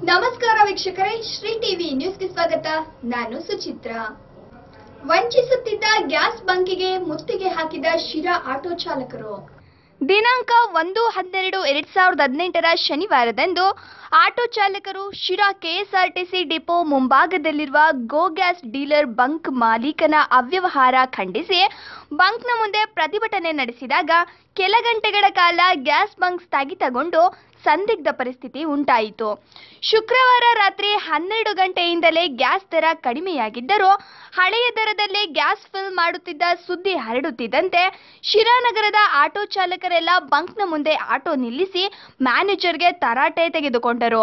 ನಮಸ್ಕಾರ ವೀಕ್ಷಕರೇ ಶ್ರೀ ಟಿವಿ ನ್ಯೂಸ್ಗೆ ಸ್ವಾಗತ ನಾನು ಸುಚಿತ್ರ ವಂಚಿಸುತ್ತಿದ್ದ ಗ್ಯಾಸ್ ಬಂಕಿಗೆ ಮುತ್ತಿಗೆ ಹಾಕಿದ ಶಿರಾ ಆಟೋ ಚಾಲಕರು ದಿನಾಂಕ ಒಂದು ಹನ್ನೆರಡು ಎರಡ್ ಸಾವಿರದ ಹದಿನೆಂಟರ ಶನಿವಾರದಂದು ಆಟೋ ಚಾಲಕರು ಶಿರಾ ಕೆಎಸ್ಆರ್ಟಿಸಿ ಡಿಪೋ ಮುಂಭಾಗದಲ್ಲಿರುವ ಗೋ ಗ್ಯಾಸ್ ಡೀಲರ್ ಬಂಕ್ ಮಾಲೀಕನ ಅವ್ಯವಹಾರ ಖಂಡಿಸಿ ಬಂಕ್ನ ಮುಂದೆ ಪ್ರತಿಭಟನೆ ನಡೆಸಿದಾಗ ಕೆಲ ಗಂಟೆಗಳ ಕಾಲ ಗ್ಯಾಸ್ ಬಂಕ್ ಸ್ಥಗಿತಗೊಂಡು ಸಂದಿಗ್ಧ ಪರಿಸ್ಥಿತಿ ಉಂಟಾಯಿತು ಶುಕ್ರವಾರ ರಾತ್ರಿ ಹನ್ನೆರಡು ಗಂಟೆಯಿಂದಲೇ ಗ್ಯಾಸ್ ದರ ಕಡಿಮೆಯಾಗಿದ್ದರೂ ಹಳೆಯ ದರದಲ್ಲೇ ಗ್ಯಾಸ್ ಫಿಲ್ ಮಾಡುತ್ತಿದ್ದ ಸುದ್ದಿ ಹರಡುತ್ತಿದ್ದಂತೆ ಶಿರಾನಗರದ ಆಟೋ ಚಾಲಕರೆಲ್ಲ ಬಂಕ್ನ ಮುಂದೆ ಆಟೋ ನಿಲ್ಲಿಸಿ ಮ್ಯಾನೇಜರ್ಗೆ ತರಾಟೆ ತೆಗೆದುಕೊಂಡರು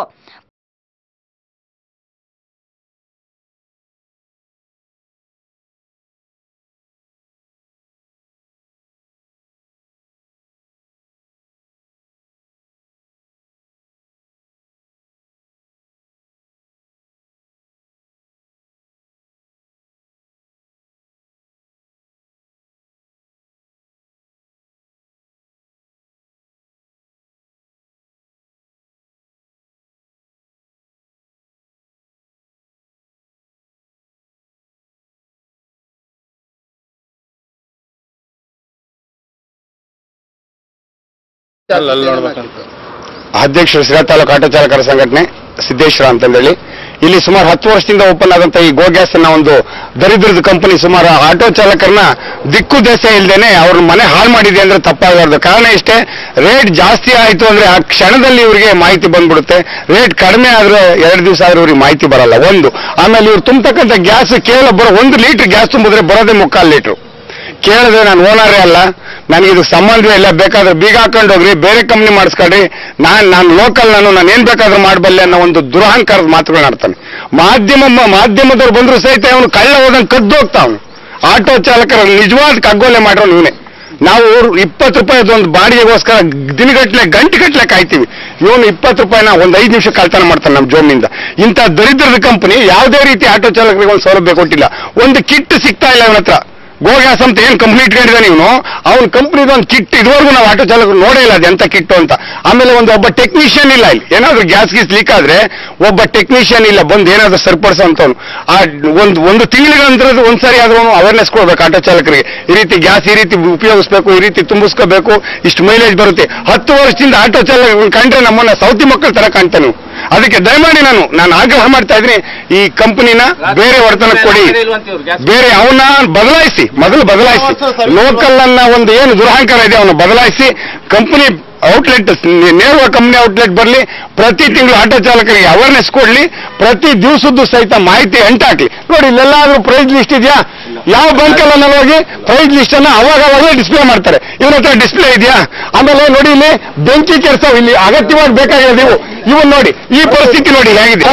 ಅಲ್ಲಿ ಅಲ್ಲಿ ನೋಡ್ಬೇಕಂತ ಅಧ್ಯಕ್ಷರು ಸಿರಾ ತಾಲೂಕು ಆಟೋ ಚಾಲಕರ ಸಂಘಟನೆ ಸಿದ್ದೇಶ್ವರ ಅಂತಂದೇಳಿ ಇಲ್ಲಿ ಸುಮಾರು ಹತ್ತು ವರ್ಷದಿಂದ ಓಪನ್ ಆದಂತ ಈ ಗೋ ಗ್ಯಾಸ್ ನ ಒಂದು ದರಿದ್ರದ ಕಂಪನಿ ಸುಮಾರು ಆಟೋ ಚಾಲಕರನ್ನ ದಿಕ್ಕು ದೇಶ ಇಲ್ದೇನೆ ಅವ್ರ ಮನೆ ಹಾಳು ಮಾಡಿದೆ ಅಂದ್ರೆ ತಪ್ಪಾಗಬಾರ್ದು ಕಾರಣ ಇಷ್ಟೇ ರೇಟ್ ಜಾಸ್ತಿ ಆಯ್ತು ಅಂದ್ರೆ ಆ ಕ್ಷಣದಲ್ಲಿ ಇವರಿಗೆ ಮಾಹಿತಿ ಬಂದ್ಬಿಡುತ್ತೆ ರೇಟ್ ಕಡಿಮೆ ಆದ್ರೆ ಎರಡು ದಿವಸ ಆದ್ರೆ ಇವ್ರಿಗೆ ಮಾಹಿತಿ ಬರಲ್ಲ ಒಂದು ಆಮೇಲೆ ಇವ್ರು ತುಂಬತಕ್ಕಂಥ ಗ್ಯಾಸ್ ಕೇವಲ ಬರೋ ಒಂದು ಲೀಟರ್ ಗ್ಯಾಸ್ ತುಂಬಿದ್ರೆ ಬರೋದೇ ಮುಕ್ಕಾಲು ಲೀಟರ್ ಕೇಳಿದ್ರೆ ನಾನು ಓನರೇ ಅಲ್ಲ ನನಗೆ ಇದು ಸಂಬಂಧವೇ ಇಲ್ಲ ಬೇಕಾದ್ರೆ ಬೀಗ ಹಾಕೊಂಡು ಹೋಗ್ರಿ ಬೇರೆ ಕಂಪ್ನಿ ಮಾಡಿಸ್ಕೊಳ್ರಿ ನಾನ್ ನಾನು ಲೋಕಲ್ ನಾನು ನಾನು ಏನ್ ಬೇಕಾದ್ರೂ ಮಾಡಬಲ್ಲೆ ಅನ್ನೋ ಒಂದು ದುರಹಂಕಾರದ ಮಾತುಗಳನ್ನ ಆಡ್ತಾನೆ ಮಾಧ್ಯಮ ಮಾಧ್ಯಮದವ್ರು ಬಂದ್ರು ಸಹಿತ ಅವನು ಕಳ್ಳ ಹೋದಂಗೆ ಕದ್ದು ಹೋಗ್ತಾ ಅವನು ಆಟೋ ಚಾಲಕರ ನಿಜವಾದ ಕಗ್ಗೋಲೆ ಮಾಡಿರೋ ಇವನೇ ನಾವು ಇಪ್ಪತ್ತು ರೂಪಾಯಿ ಒಂದು ಬಾಡಿಗೆಗೋಸ್ಕರ ದಿನಗಟ್ಲೆ ಗಂಟೆಗಟ್ಲೆ ಕಾಯ್ತೀವಿ ಇವನು ಇಪ್ಪತ್ತು ರೂಪಾಯಿನ ಒಂದು ಐದು ನಿಮಿಷ ಕಳ್ತನ ಮಾಡ್ತಾನೆ ನಮ್ಮ ಜೋಮಿಂದ ಇಂಥ ದರಿದ್ರದ ಕಂಪನಿ ಯಾವುದೇ ರೀತಿ ಆಟೋ ಚಾಲಕರಿಗೆ ಒಂದು ಸೌಲಭ್ಯ ಕೊಟ್ಟಿಲ್ಲ ಒಂದು ಕಿಟ್ ಸಿಗ್ತಾ ಇಲ್ಲ ಅವನ ಹತ್ರ ಗೋಗ್ಯಾಸ್ ಅಂತ ಏನ್ ಕಂಪ್ನಿ ಇಟ್ಕೊಂಡಿದ್ದಾನೆ ಇವನು ಅವ್ನ ಕಂಪ್ನಿದ ಒಂದು ಕಿಟ್ ಇದುವರೆಗೂ ನಾವು ಆಟೋ ಚಾಲಕರು ನೋಡೇ ಇಲ್ಲ ಅದು ಎಂತ ಕಿಟ್ಟು ಅಂತ ಆಮೇಲೆ ಒಂದು ಒಬ್ಬ ಟೆಕ್ನಿಷಿಯನ್ ಇಲ್ಲ ಇಲ್ಲಿ ಏನಾದ್ರೂ ಗ್ಯಾಸ್ ಗೀಸ್ ಲೀಕ್ ಆದ್ರೆ ಒಬ್ಬ ಟೆಕ್ನಿಷಿಯನ್ ಇಲ್ಲ ಬಂದು ಏನಾದ್ರೂ ಸರಿಪಡಿಸೋಂಥವ್ನು ಆ ಒಂದು ಒಂದು ತಿಂಗಳಿಗಂದ್ರದ್ದು ಒಂದ್ಸರಿ ಆದ್ರೂ ಅವೇರ್ನೆಸ್ ಕೊಡ್ಬೇಕು ಆಟೋ ಚಾಲಕರಿಗೆ ಈ ರೀತಿ ಗ್ಯಾಸ್ ಈ ರೀತಿ ಉಪಯೋಗಿಸ್ಬೇಕು ಈ ರೀತಿ ತುಂಬಿಸ್ಕೋಬೇಕು ಇಷ್ಟು ಮೈಲೇಜ್ ಬರುತ್ತೆ ಹತ್ತು ವರ್ಷದಿಂದ ಆಟೋ ಚಾಲಕ ಕಂಡ್ರೆ ನಮ್ಮನ್ನ ಸೌತಿ ಮಕ್ಕಳ ತರ ಕಾಣ್ತಾನೆ ನೀವು. ಅದಕ್ಕೆ ದಯಮಾಡಿ ನಾನು ನಾನು ಆಗ್ರಹ ಮಾಡ್ತಾ ಇದ್ದೀನಿ ಈ ಕಂಪನಿನ ಬೇರೆ ವರ್ತನ ಕೊಡಿ ಬೇರೆ ಅವನ್ನ ಬದಲಾಯಿಸಿ ಮೊದಲು ಬದಲಾಯಿಸಿ ಲೋಕಲ್ ಅನ್ನ ಒಂದು ಏನು ದುರಹಂಕಾರ ಇದೆ ಅವನ್ನ ಬದಲಾಯಿಸಿ ಕಂಪನಿ ಔಟ್ಲೆಟ್ ನೇರುವ ಕಂಪನಿ ಔಟ್ಲೆಟ್ ಬರಲಿ ಪ್ರತಿ ತಿಂಗಳು ಆಟೋ ಚಾಲಕರಿಗೆ ಅವೇರ್ನೆಸ್ ಕೊಡ್ಲಿ ಪ್ರತಿ ದಿವಸದ್ದು ಸಹಿತ ಮಾಹಿತಿ ಅಂಟಾಕ್ಲಿ ನೋಡಿ ಇಲ್ಲೆಲ್ಲಾದ್ರೂ ಪ್ರೈಸ್ ಲಿಸ್ಟ್ ಇದೆಯಾ ಯಾವ ಬ್ಯಾಂಕಲ್ಲ ನಾನು ಹೋಗಿ ಪ್ರೈಸ್ ಲಿಸ್ಟ್ ಅನ್ನ ಅವಾಗ ಅವಾಗಲೇ ಡಿಸ್ಪ್ಲೇ ಮಾಡ್ತಾರೆ ಇವ್ರ ಹತ್ರ ಡಿಸ್ಪ್ಲೇ ಇದೆಯಾ ಆಮೇಲೆ ನೋಡಿ ಇಲ್ಲಿ ಬೆಂಕಿ ಕೆರ್ಸವ್ ಇಲ್ಲಿ ಅಗತ್ಯವಾಗಿ ಬೇಕಾಗಿರೋದು ಇವು ಇವನ್ ನೋಡಿ ಈ ಪರಿಸ್ಥಿತಿ ನೋಡಿ ಹೇಗಿದೆ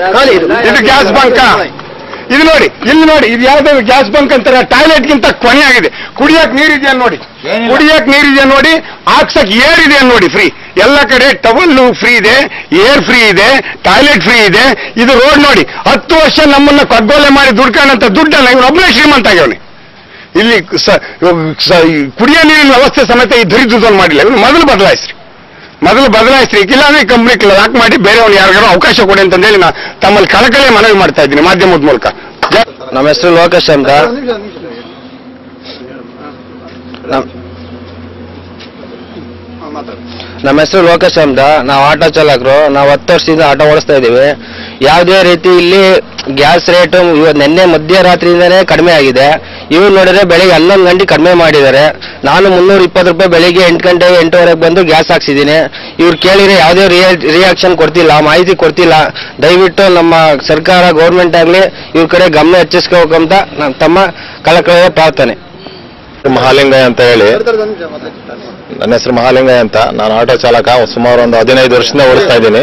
ಇದು ಗ್ಯಾಸ್ ಬಂಕ ಇದು ನೋಡಿ ಇಲ್ಲಿ ನೋಡಿ ಇದು ಯಾವ್ದಾದ್ರು ಗ್ಯಾಸ್ ಬಂಕ್ ಅಂತಾರೆ ಟಾಯ್ಲೆಟ್ ಗಿಂತ ಕೊನೆ ಆಗಿದೆ ಕುಡಿಯಕ್ ನೀರಿದೆಯಾ ನೋಡಿ ಕುಡಿಯಕ್ ನೀರಿದೆಯಾ ನೋಡಿ ಹಾಕ್ಸಕ್ ಏರ್ ಇದೆ ನೋಡಿ ಫ್ರೀ ಎಲ್ಲ ಕಡೆ ಟವಲ್ ಫ್ರೀ ಇದೆ ಏರ್ ಫ್ರೀ ಇದೆ ಟಾಯ್ಲೆಟ್ ಫ್ರೀ ಇದೆ ಇದು ರೋಡ್ ನೋಡಿ ಹತ್ತು ವರ್ಷ ನಮ್ಮನ್ನ ಕಗ್ಗೋಲೆ ಮಾಡಿ ದುಡ್ಕೊಂಡಂತ ದುಡ್ಡನ್ನ ಇವನು ಒಬ್ಬನೇ ಶ್ರೀಮಂತ ಆಗ್ಯವನಿ ಇಲ್ಲಿ ಸ- ಸ- ಈ ಕುಡಿಯೋ ನೀರಿನ ವ್ಯವಸ್ಥೆ ಸಮೇತ ಈ ದರಿದ್ರದವ್ನು ಮಾಡಿಲ್ಲ ಇವನು ಮೊದಲು ಬದಲಾಯಿಸ್ರಿ ಮೊದಲು ಬದಲಾಯಿಸ್ರಿ ಇಲ್ಲಾಂದ್ರೆ ಕಂಪ್ನಿ ಲಾಕ್ ಮಾಡಿ ಬೇರೆಯವ್ನು ಯಾರಿಗಾರು ಅವಕಾಶ ಕೊಡಿ ಅಂತಂದೇಳಿ ನಾ ತಮ್ಮಲ್ಲಿ ಕಳಕಳೆ ಮನವಿ ಮಾಡ್ತಾ ಇದ್ದೀನಿ ಮಾಧ್ಯಮದ ಮೂಲಕ ಜೈ- ನಮ್ಮ ಹೆಸರು ಲೋಕೇಶ್ ಅಂತ ನಮ್- ನಮ್ಮ ಹೆಸರು ಲೋಕೇಶ್ ಅಂತ ನಾವು ಆಟೋ ಚಾಲಕರು ನಾವು ಹತ್ತು ವರ್ಷದಿಂದ ಆಟೋ ಓಡಿಸ್ತಾ ಇದ್ದೀವಿ ಯಾವುದೇ ರೀತಿ ಇಲ್ಲಿ ಗ್ಯಾಸ್ ರೇಟು ಇವತ್ತು ನಿನ್ನೆ ಮಧ್ಯರಾತ್ರಿಯಿಂದನೇ ಕಡಿಮೆ ಆಗಿದೆ ಇವ್ರು ನೋಡಿದ್ರೆ ಬೆಳಿಗ್ಗೆ ಹನ್ನೊಂದು ಗಂಟೆ ಕಡಿಮೆ ಮಾಡಿದ್ದಾರೆ ನಾನು ಮುನ್ನೂರ ಇಪ್ಪತ್ತು ರೂಪಾಯಿ ಬೆಳಿಗ್ಗೆ ಎಂಟು ಗಂಟೆ ಎಂಟುವರೆಗೆ ಬಂದು ಗ್ಯಾಸ್ ಹಾಕ್ಸಿದ್ದೀನಿ ಇವ್ರು ಕೇಳಿದ್ರೆ ಯಾವುದೇ ರಿಯಾಕ್ಷನ್ ಕೊಡ್ತಿಲ್ಲ ಮಾಹಿತಿ ಕೊಡ್ತಿಲ್ಲ ದಯವಿಟ್ಟು ನಮ್ಮ ಸರ್ಕಾರ ಗೌರ್ಮೆಂಟ್ ಆಗಲಿ ಇವ್ರ ಕಡೆ ಗಮನ ಹೆಚ್ಚಿಸ್ಕೋಬೇಕಂತ ನನ್ನ ತಮ್ಮ ಕಳಕಳಿಯ ಪ್ರಾರ್ಥನೆ ಮಹಾಲಿಂಗಯ್ಯ ಅಂತ ಹೇಳಿ ನನ್ನ ಹೆಸರು ಮಹಾಲಿಂಗಯ್ಯ ಅಂತ ನಾನು ಆಟೋ ಚಾಲಕ ಸುಮಾರು ಒಂದು ಹದಿನೈದು ವರ್ಷದಿಂದ ಓಡಿಸ್ತಾ ಇದ್ದೀನಿ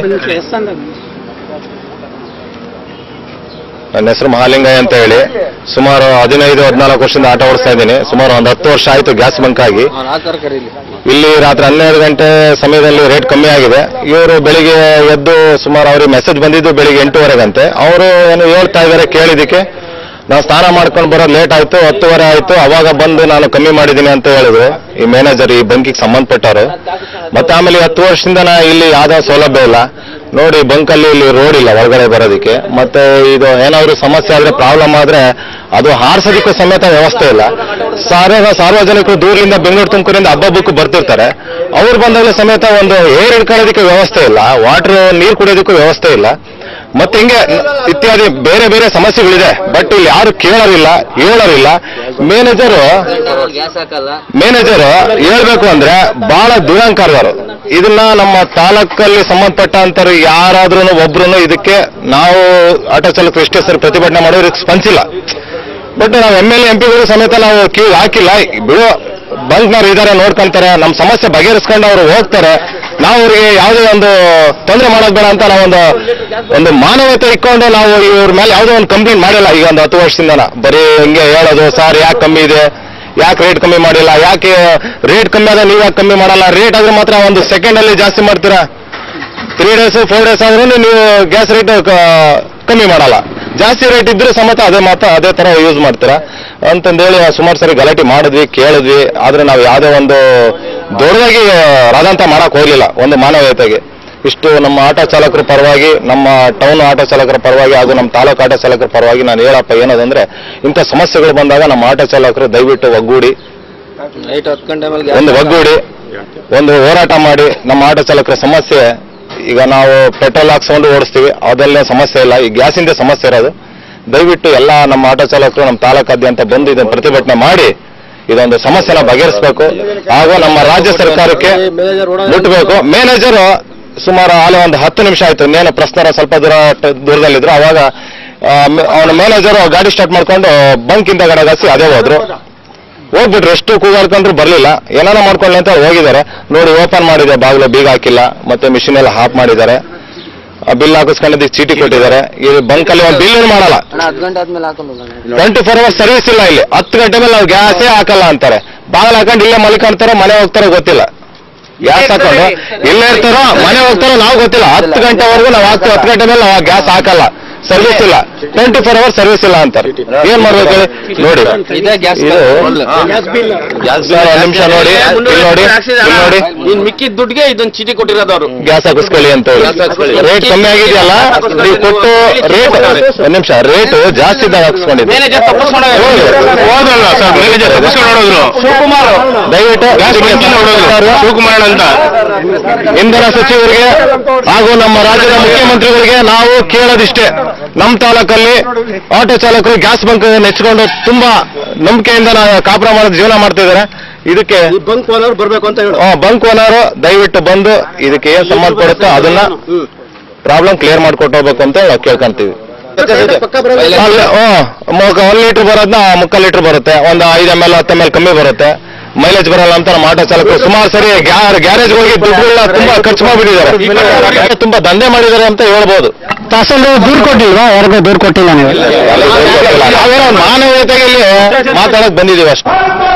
ನನ್ನ ಹೆಸರು ಮಹಾಲಿಂಗಯ್ಯ ಅಂತ ಹೇಳಿ ಸುಮಾರು ಹದಿನೈದು ಹದಿನಾಲ್ಕು ವರ್ಷದಿಂದ ಆಟೋ ಓಡಿಸ್ತಾ ಇದ್ದೀನಿ ಸುಮಾರು ಒಂದು ಹತ್ತು ವರ್ಷ ಆಯ್ತು ಗ್ಯಾಸ್ ಬಂಕ್ ಆಗಿ ಇಲ್ಲಿ ರಾತ್ರಿ ಹನ್ನೆರಡು ಗಂಟೆ ಸಮಯದಲ್ಲಿ ರೇಟ್ ಕಮ್ಮಿ ಆಗಿದೆ ಇವರು ಬೆಳಿಗ್ಗೆ ಎದ್ದು ಸುಮಾರು ಅವ್ರಿಗೆ ಮೆಸೇಜ್ ಬಂದಿದ್ದು ಬೆಳಿಗ್ಗೆ ಎಂಟೂವರೆಗಂತೆ ಅವರು ಏನು ಹೇಳ್ತಾ ಇದ್ದಾರೆ ಕೇಳಿದಕ್ಕೆ ನಾವು ಸ್ನಾನ ಮಾಡ್ಕೊಂಡು ಬರೋದು ಲೇಟ್ ಆಯ್ತು ಹತ್ತುವರೆ ಆಯ್ತು ಅವಾಗ ಬಂದು ನಾನು ಕಮ್ಮಿ ಮಾಡಿದ್ದೀನಿ ಅಂತ ಹೇಳಿದ್ರು ಈ ಮ್ಯಾನೇಜರ್ ಈ ಬಂಕಿಗೆ ಸಂಬಂಧಪಟ್ಟವರು ಮತ್ತೆ ಆಮೇಲೆ ಈ ಹತ್ತು ವರ್ಷದಿಂದ ನಾ ಇಲ್ಲಿ ಯಾವ್ದೋ ಸೌಲಭ್ಯ ಇಲ್ಲ ನೋಡಿ ಬಂಕಲ್ಲಿ ಇಲ್ಲಿ ರೋಡ್ ಇಲ್ಲ ಒಳಗಡೆ ಬರೋದಕ್ಕೆ ಮತ್ತೆ ಇದು ಏನಾದ್ರು ಸಮಸ್ಯೆ ಆದ್ರೆ ಪ್ರಾಬ್ಲಮ್ ಆದ್ರೆ ಅದು ಹಾರಿಸೋದಕ್ಕೂ ಸಮೇತ ವ್ಯವಸ್ಥೆ ಇಲ್ಲ ಸಾರ್ವ ಸಾರ್ವಜನಿಕರು ದೂರದಿಂದ ಬೆಂಗಳೂರು ತುಮಕೂರಿಂದ ಹಬ್ಬಬ್ಬಕ್ಕೂ ಬರ್ತಿರ್ತಾರೆ ಅವ್ರು ಬಂದಾಗಲೂ ಸಮೇತ ಒಂದು ಏರ್ ಹಿಡ್ಕೊಳ್ಳೋದಕ್ಕೆ ವ್ಯವಸ್ಥೆ ಇಲ್ಲ ವಾಟರ್ ನೀರು ಕುಡಿಯೋದಕ್ಕೂ ವ್ಯವಸ್ಥೆ ಇಲ್ಲ ಮತ್ತೆ ಹಿಂಗೆ ಇತ್ಯಾದಿ ಬೇರೆ ಬೇರೆ ಸಮಸ್ಯೆಗಳಿದೆ ಬಟ್ ಇಲ್ಲಿ ಯಾರು ಕೇಳೋರಿಲ್ಲ ಹೇಳೋರಿಲ್ಲ ಮ್ಯಾನೇಜರು ಮ್ಯಾನೇಜರ್ ಹೇಳ್ಬೇಕು ಅಂದ್ರೆ ಬಹಳ ದುರಂಕಾರದರು ಇದನ್ನ ನಮ್ಮ ತಾಲೂಕಲ್ಲಿ ಸಂಬಂಧಪಟ್ಟಂತರು ಯಾರಾದ್ರೂ ಒಬ್ರು ಇದಕ್ಕೆ ನಾವು ಆಟೋ ಚಾಲಕರು ಎಷ್ಟೇ ಸರಿ ಪ್ರತಿಭಟನೆ ಮಾಡೋರು ಸ್ಪಂದಿಸಿಲ್ಲ ಬಟ್ ನಾವು ಎಮ್ ಎಲ್ ಎಂ ಪಿಗಳು ಸಮೇತ ನಾವು ಕ್ಯೂ ಹಾಕಿಲ್ಲ ಬಿಡು ಬಂಕ್ನವ್ರು ಇದಾರೆ ನೋಡ್ಕೊಂತಾರೆ ನಮ್ಮ ಸಮಸ್ಯೆ ಬಗೆಹರಿಸ್ಕೊಂಡು ಅವ್ರು ಹೋಗ್ತಾರೆ ನಾವು ಅವ್ರಿಗೆ ಯಾವುದೇ ಒಂದು ತೊಂದರೆ ಮಾಡೋದ್ ಬೇಡ ಅಂತ ನಾವೊಂದು ಒಂದು ಮಾನವತೆ ಇಟ್ಕೊಂಡು ನಾವು ಇವ್ರ ಮೇಲೆ ಯಾವುದೋ ಒಂದು ಕಂಪ್ಲೇಂಟ್ ಮಾಡಿಲ್ಲ ಈಗ ಒಂದು ಹತ್ತು ವರ್ಷದಿಂದ ಬರೀ ಹಿಂಗೆ ಹೇಳೋದು ಸರ್ ಯಾಕೆ ಕಮ್ಮಿ ಇದೆ ಯಾಕೆ ರೇಟ್ ಕಮ್ಮಿ ಮಾಡಿಲ್ಲ ಯಾಕೆ ರೇಟ್ ಕಮ್ಮಿ ಆದ್ರೆ ನೀವು ಯಾಕೆ ಕಮ್ಮಿ ಮಾಡಲ್ಲ ರೇಟ್ ಆದ್ರೆ ಮಾತ್ರ ಒಂದು ಸೆಕೆಂಡ್ ಅಲ್ಲಿ ಜಾಸ್ತಿ ಮಾಡ್ತೀರಾ ತ್ರೀ ಡೇಸ್ ಫೋರ್ ಡೇಸ್ ಆದ್ರೂ ನೀವು ಗ್ಯಾಸ್ ರೇಟ್ ಕಮ್ಮಿ ಮಾಡಲ್ಲ ಜಾಸ್ತಿ ರೇಟ್ ಇದ್ರೆ ಸಮೇತ ಅದೇ ಮಾತ್ರ ಅದೇ ತರ ಯೂಸ್ ಮಾಡ್ತೀರಾ ಅಂತಂದೇಳಿ ನಾವು ಸುಮಾರು ಸರಿ ಗಲಾಟೆ ಮಾಡಿದ್ವಿ ಕೇಳಿದ್ವಿ ಆದ್ರೆ ನಾವು ಯಾವುದೇ ಒಂದು ದೊಡ್ಡದಾಗಿ ರಾದಂತ ಮಾಡಕ್ ಹೋಗ್ಲಿಲ್ಲ ಒಂದು ಮಾನವೀಯತೆಗೆ ಇಷ್ಟು ನಮ್ಮ ಆಟೋ ಚಾಲಕರ ಪರವಾಗಿ ನಮ್ಮ ಟೌನ್ ಆಟೋ ಚಾಲಕರ ಪರವಾಗಿ ಹಾಗೂ ನಮ್ಮ ತಾಲೂಕು ಆಟೋ ಚಾಲಕರ ಪರವಾಗಿ ನಾನು ಹೇಳಪ್ಪ ಏನದಂದ್ರೆ ಇಂಥ ಸಮಸ್ಯೆಗಳು ಬಂದಾಗ ನಮ್ಮ ಆಟೋ ಚಾಲಕರು ದಯವಿಟ್ಟು ಒಗ್ಗೂಡಿ ಒಂದು ಒಗ್ಗೂಡಿ ಒಂದು ಹೋರಾಟ ಮಾಡಿ ನಮ್ಮ ಆಟೋ ಚಾಲಕರ ಸಮಸ್ಯೆ ಈಗ ನಾವು ಪೆಟ್ರೋಲ್ ಹಾಕ್ಸ್ಕೊಂಡು ಓಡಿಸ್ತೀವಿ ಅದಲ್ಲೇ ಸಮಸ್ಯೆ ಇಲ್ಲ ಈ ಗ್ಯಾಸಿಂದ ಸಮಸ್ಯೆ ಇರೋದು ದಯವಿಟ್ಟು ಎಲ್ಲ ನಮ್ಮ ಆಟೋ ಚಾಲಕರು ನಮ್ಮ ತಾಲೂಕಾದ್ಯಂತ ಬಂದು ಇದನ್ನು ಪ್ರತಿಭಟನೆ ಮಾಡಿ ಇದೊಂದು ಸಮಸ್ಯೆನ ಬಗೆಹರಿಸಬೇಕು ಹಾಗೂ ನಮ್ಮ ರಾಜ್ಯ ಸರ್ಕಾರಕ್ಕೆ ಮುಟ್ಟಬೇಕು ಮ್ಯಾನೇಜರ್ ಸುಮಾರು ಆಲೆ ಒಂದು ಹತ್ತು ನಿಮಿಷ ಆಯ್ತು ಇನ್ನೇನು ಪ್ರಶ್ನ ಸ್ವಲ್ಪ ದೂರ ದೂರದಲ್ಲಿದ್ರು ಅವಾಗ ಅವನ ಮ್ಯಾನೇಜರ್ ಗಾಡಿ ಸ್ಟಾರ್ಟ್ ಮಾಡ್ಕೊಂಡು ಬಂಕಿಂದ ಗಡಗಾಸಿ ಅದೇ ಹೋದ್ರು ಹೋಗ್ಬಿಟ್ರು ಎಷ್ಟು ಕೂಗಾಡ್ಕೊಂಡ್ರು ಬರ್ಲಿಲ್ಲ ಏನಾನ ಮಾಡ್ಕೊಳ್ಳಿ ಅಂತ ಹೋಗಿದ್ದಾರೆ ನೋಡಿ ಓಪನ್ ಮಾಡಿದೆ ಬಾಗಿಲು ಬೀಗ ಹಾಕಿಲ್ಲ ಮತ್ತೆ ಮಿಷಿನ್ ಎಲ್ಲ ಹಾಫ್ ಮಾಡಿದ್ದಾರೆ ಬಿಲ್ ಹಾಕಿಸ್ಕೊಂಡಿದ್ದಕ್ಕೆ ಚೀಟಿ ಕೊಟ್ಟಿದ್ದಾರೆ ಇದು ಬಂಕಲ್ಲಿ ಒಂದು ಬಿಲ್ ಮಾಡಲ್ಲ ಹತ್ತು ಗಂಟೆ ಆದ್ಮೇಲೆ ಹಾಕೊಂಡು ಟ್ವೆಂಟಿ ಫೋರ್ ಅವರ್ಸ್ ಸರ್ವಿಸ್ ಇಲ್ಲ ಇಲ್ಲಿ ಹತ್ತು ಗಂಟೆ ಮೇಲೆ ನಾವು ಗ್ಯಾಸೇ ಹಾಕಲ್ಲ ಅಂತಾರೆ ಬಾಗಿಲು ಹಾಕೊಂಡು ಇಲ್ಲೇ ಮಲ್ಕೊಂತಾರೋ ಮನೆ ಹೋಗ್ತಾರೋ ಗೊತ್ತಿಲ್ಲ ಗ್ಯಾಸ್ ಹಾಕೊಂಡು ಇಲ್ಲೇ ಇರ್ತಾರೋ ಮನೆ ಹೋಗ್ತಾರೋ ನಾವು ಗೊತ್ತಿಲ್ಲ ಹತ್ತು ಗಂಟೆವರೆಗೂ ನಾವು ಹಾಕ್ತೀವಿ ಹತ್ತು ಗಂಟೆ ಮೇಲೆ ನಾವು ಗ್ಯಾಸ್ ಹಾಕಲ್ಲ ಸರ್ವಿಸ್ ಇಲ್ಲ ಟ್ವೆಂಟಿ ಫೋರ್ ಅವರ್ಸ್ ಸರ್ವಿಸ್ ಇಲ್ಲ ಅಂತಾರೆ ಏನ್ ಮಾಡ್ಬೇಕು ಹೇಳಿ? ನೋಡಿ ಇದೇ ಗ್ಯಾಸ್ ಇದು ಸರ್, ಒಂದ್ ನಿಮಿಷ ನೋಡಿ ಇಲ್ಲಿ ನೋಡಿ ಇಲ್ಲಿ ನೋಡಿ ಇನ್ ಮಿಕ್ಕಿದ ದುಡ್ಡಿಗೆ ಇದೊಂದು ಚೀಟಿ ಕೊಟ್ಟಿರೋದು ಅವರು ಗ್ಯಾಸ್ ಹಾಕಿಸ್ಕೊಳ್ಳಿ ಅಂತ ರೇಟ್ ಕಮ್ಮಿ ಆಗಿದೆಯಲ್ಲ ನೀವು ಕೊಟ್ಟು ರೇಟ್ ಒಂದ್ ನಿಮಿಷ ರೇಟ್ ಜಾಸ್ತಿ ಇದ್ದಾಗ ಹಾಕಿಸ್ಕೊಂಡಿದ್ದೆ ಮ್ಯಾನೇಜರ್ ತಪ್ಪಿಸ್ಕೊಂಡು ಹೋದಲ್ಲ ಸರ್ ಮ್ಯಾನೇಜರ್ ತಪ್ಪಿಸ್ಕೊಂಡು ಹೊಡೋದ್ರು ಶಿವಕುಮಾರ್ ದಯವಿಟ್ಟು ಶಿವಕುಮಾರ್ ಅಂತ ಇಂಧನ ಸಚಿವರಿಗೆ ಹಾಗೂ ನಮ್ಮ ರಾಜ್ಯದ ಮುಖ್ಯಮಂತ್ರಿಗಳಿಗೆ ನಾವು ಕೇಳೋದಿಷ್ಟೇ ನಮ್ಮ ತಾಲೂಕಲ್ಲಿ ಆಟೋ ಚಾಲಕರು ಗ್ಯಾಸ್ ಬಂಕ್ ನೆಚ್ಕೊಂಡು ತುಂಬಾ ನಂಬಿಕೆಯಿಂದ ನಾವು ಕಾಪುರ ಮಾಡೋದು ಜೀವನ ಮಾಡ್ತಿದ್ದಾರೆ ಇದಕ್ಕೆ ಬಂಕ್ ಓನರ್ ಬರ್ಬೇಕು ಅಂತ ಹೇಳು ಬಂಕ್ ಓನರು ದಯವಿಟ್ಟು ಬಂದು ಇದಕ್ಕೆ ಏನ್ ಸಂಬಂಧಪಡುತ್ತೋ ಅದನ್ನ ಪ್ರಾಬ್ಲಮ್ ಕ್ಲಿಯರ್ ಮಾಡ್ಕೊಟ್ಟು ಹೋಗ್ಬೇಕು ಅಂತ ನಾವು ಕೇಳ್ಕೊಂತೀವಿ ಅಲ್ಲ, ಹ್ಮ್. ಮುಕ್ಕ- ಒಂದ್ ಲೀಟರ್ ಬರೋದ್ನ ಮುಕ್ಕಾಲ್ ಲೀಟರ್ ಬರುತ್ತೆ ಒಂದು ಐದು ಎಮ್ ಎಲ್ ಹತ್ತು ಎಮ್ ಎಲ್ ಕಮ್ಮಿ ಬರುತ್ತೆ ಮೈಲೇಜ್ ಬರಲ್ಲ ಅಂತ ನಮ್ಮ ಆಟೋ ಚಾಲಕರು ಸುಮಾರು ಸರಿ ಗ್ಯಾರೇಜ್ ಹೋಗಿ ದುಡ್ಡುಗಳನ್ನ ತುಂಬಾ ಖರ್ಚು ಮಾಡಿಬಿಟ್ಟಿದ್ದಾರೆ ತುಂಬಾ ದಂಧೆ ಮಾಡಿದ್ದಾರೆ ಅಂತ ಹೇಳ್ಬೋದು ತಹಸೀಲ್ದಾರ್ ದೂರು ಕೊಟ್ಟಿಲ್ವಾ ಯಾರಿಗೂ ದೂರು ಕೊಟ್ಟಿಲ್ಲ ನೀವು ನಾವೇನೋ ಮಾನವೀಯತೆಗೆ ಇಲ್ಲಿ ಮಾತಾಡಕ್ ಬಂದಿದೀವಿ ಅಷ್ಟೇ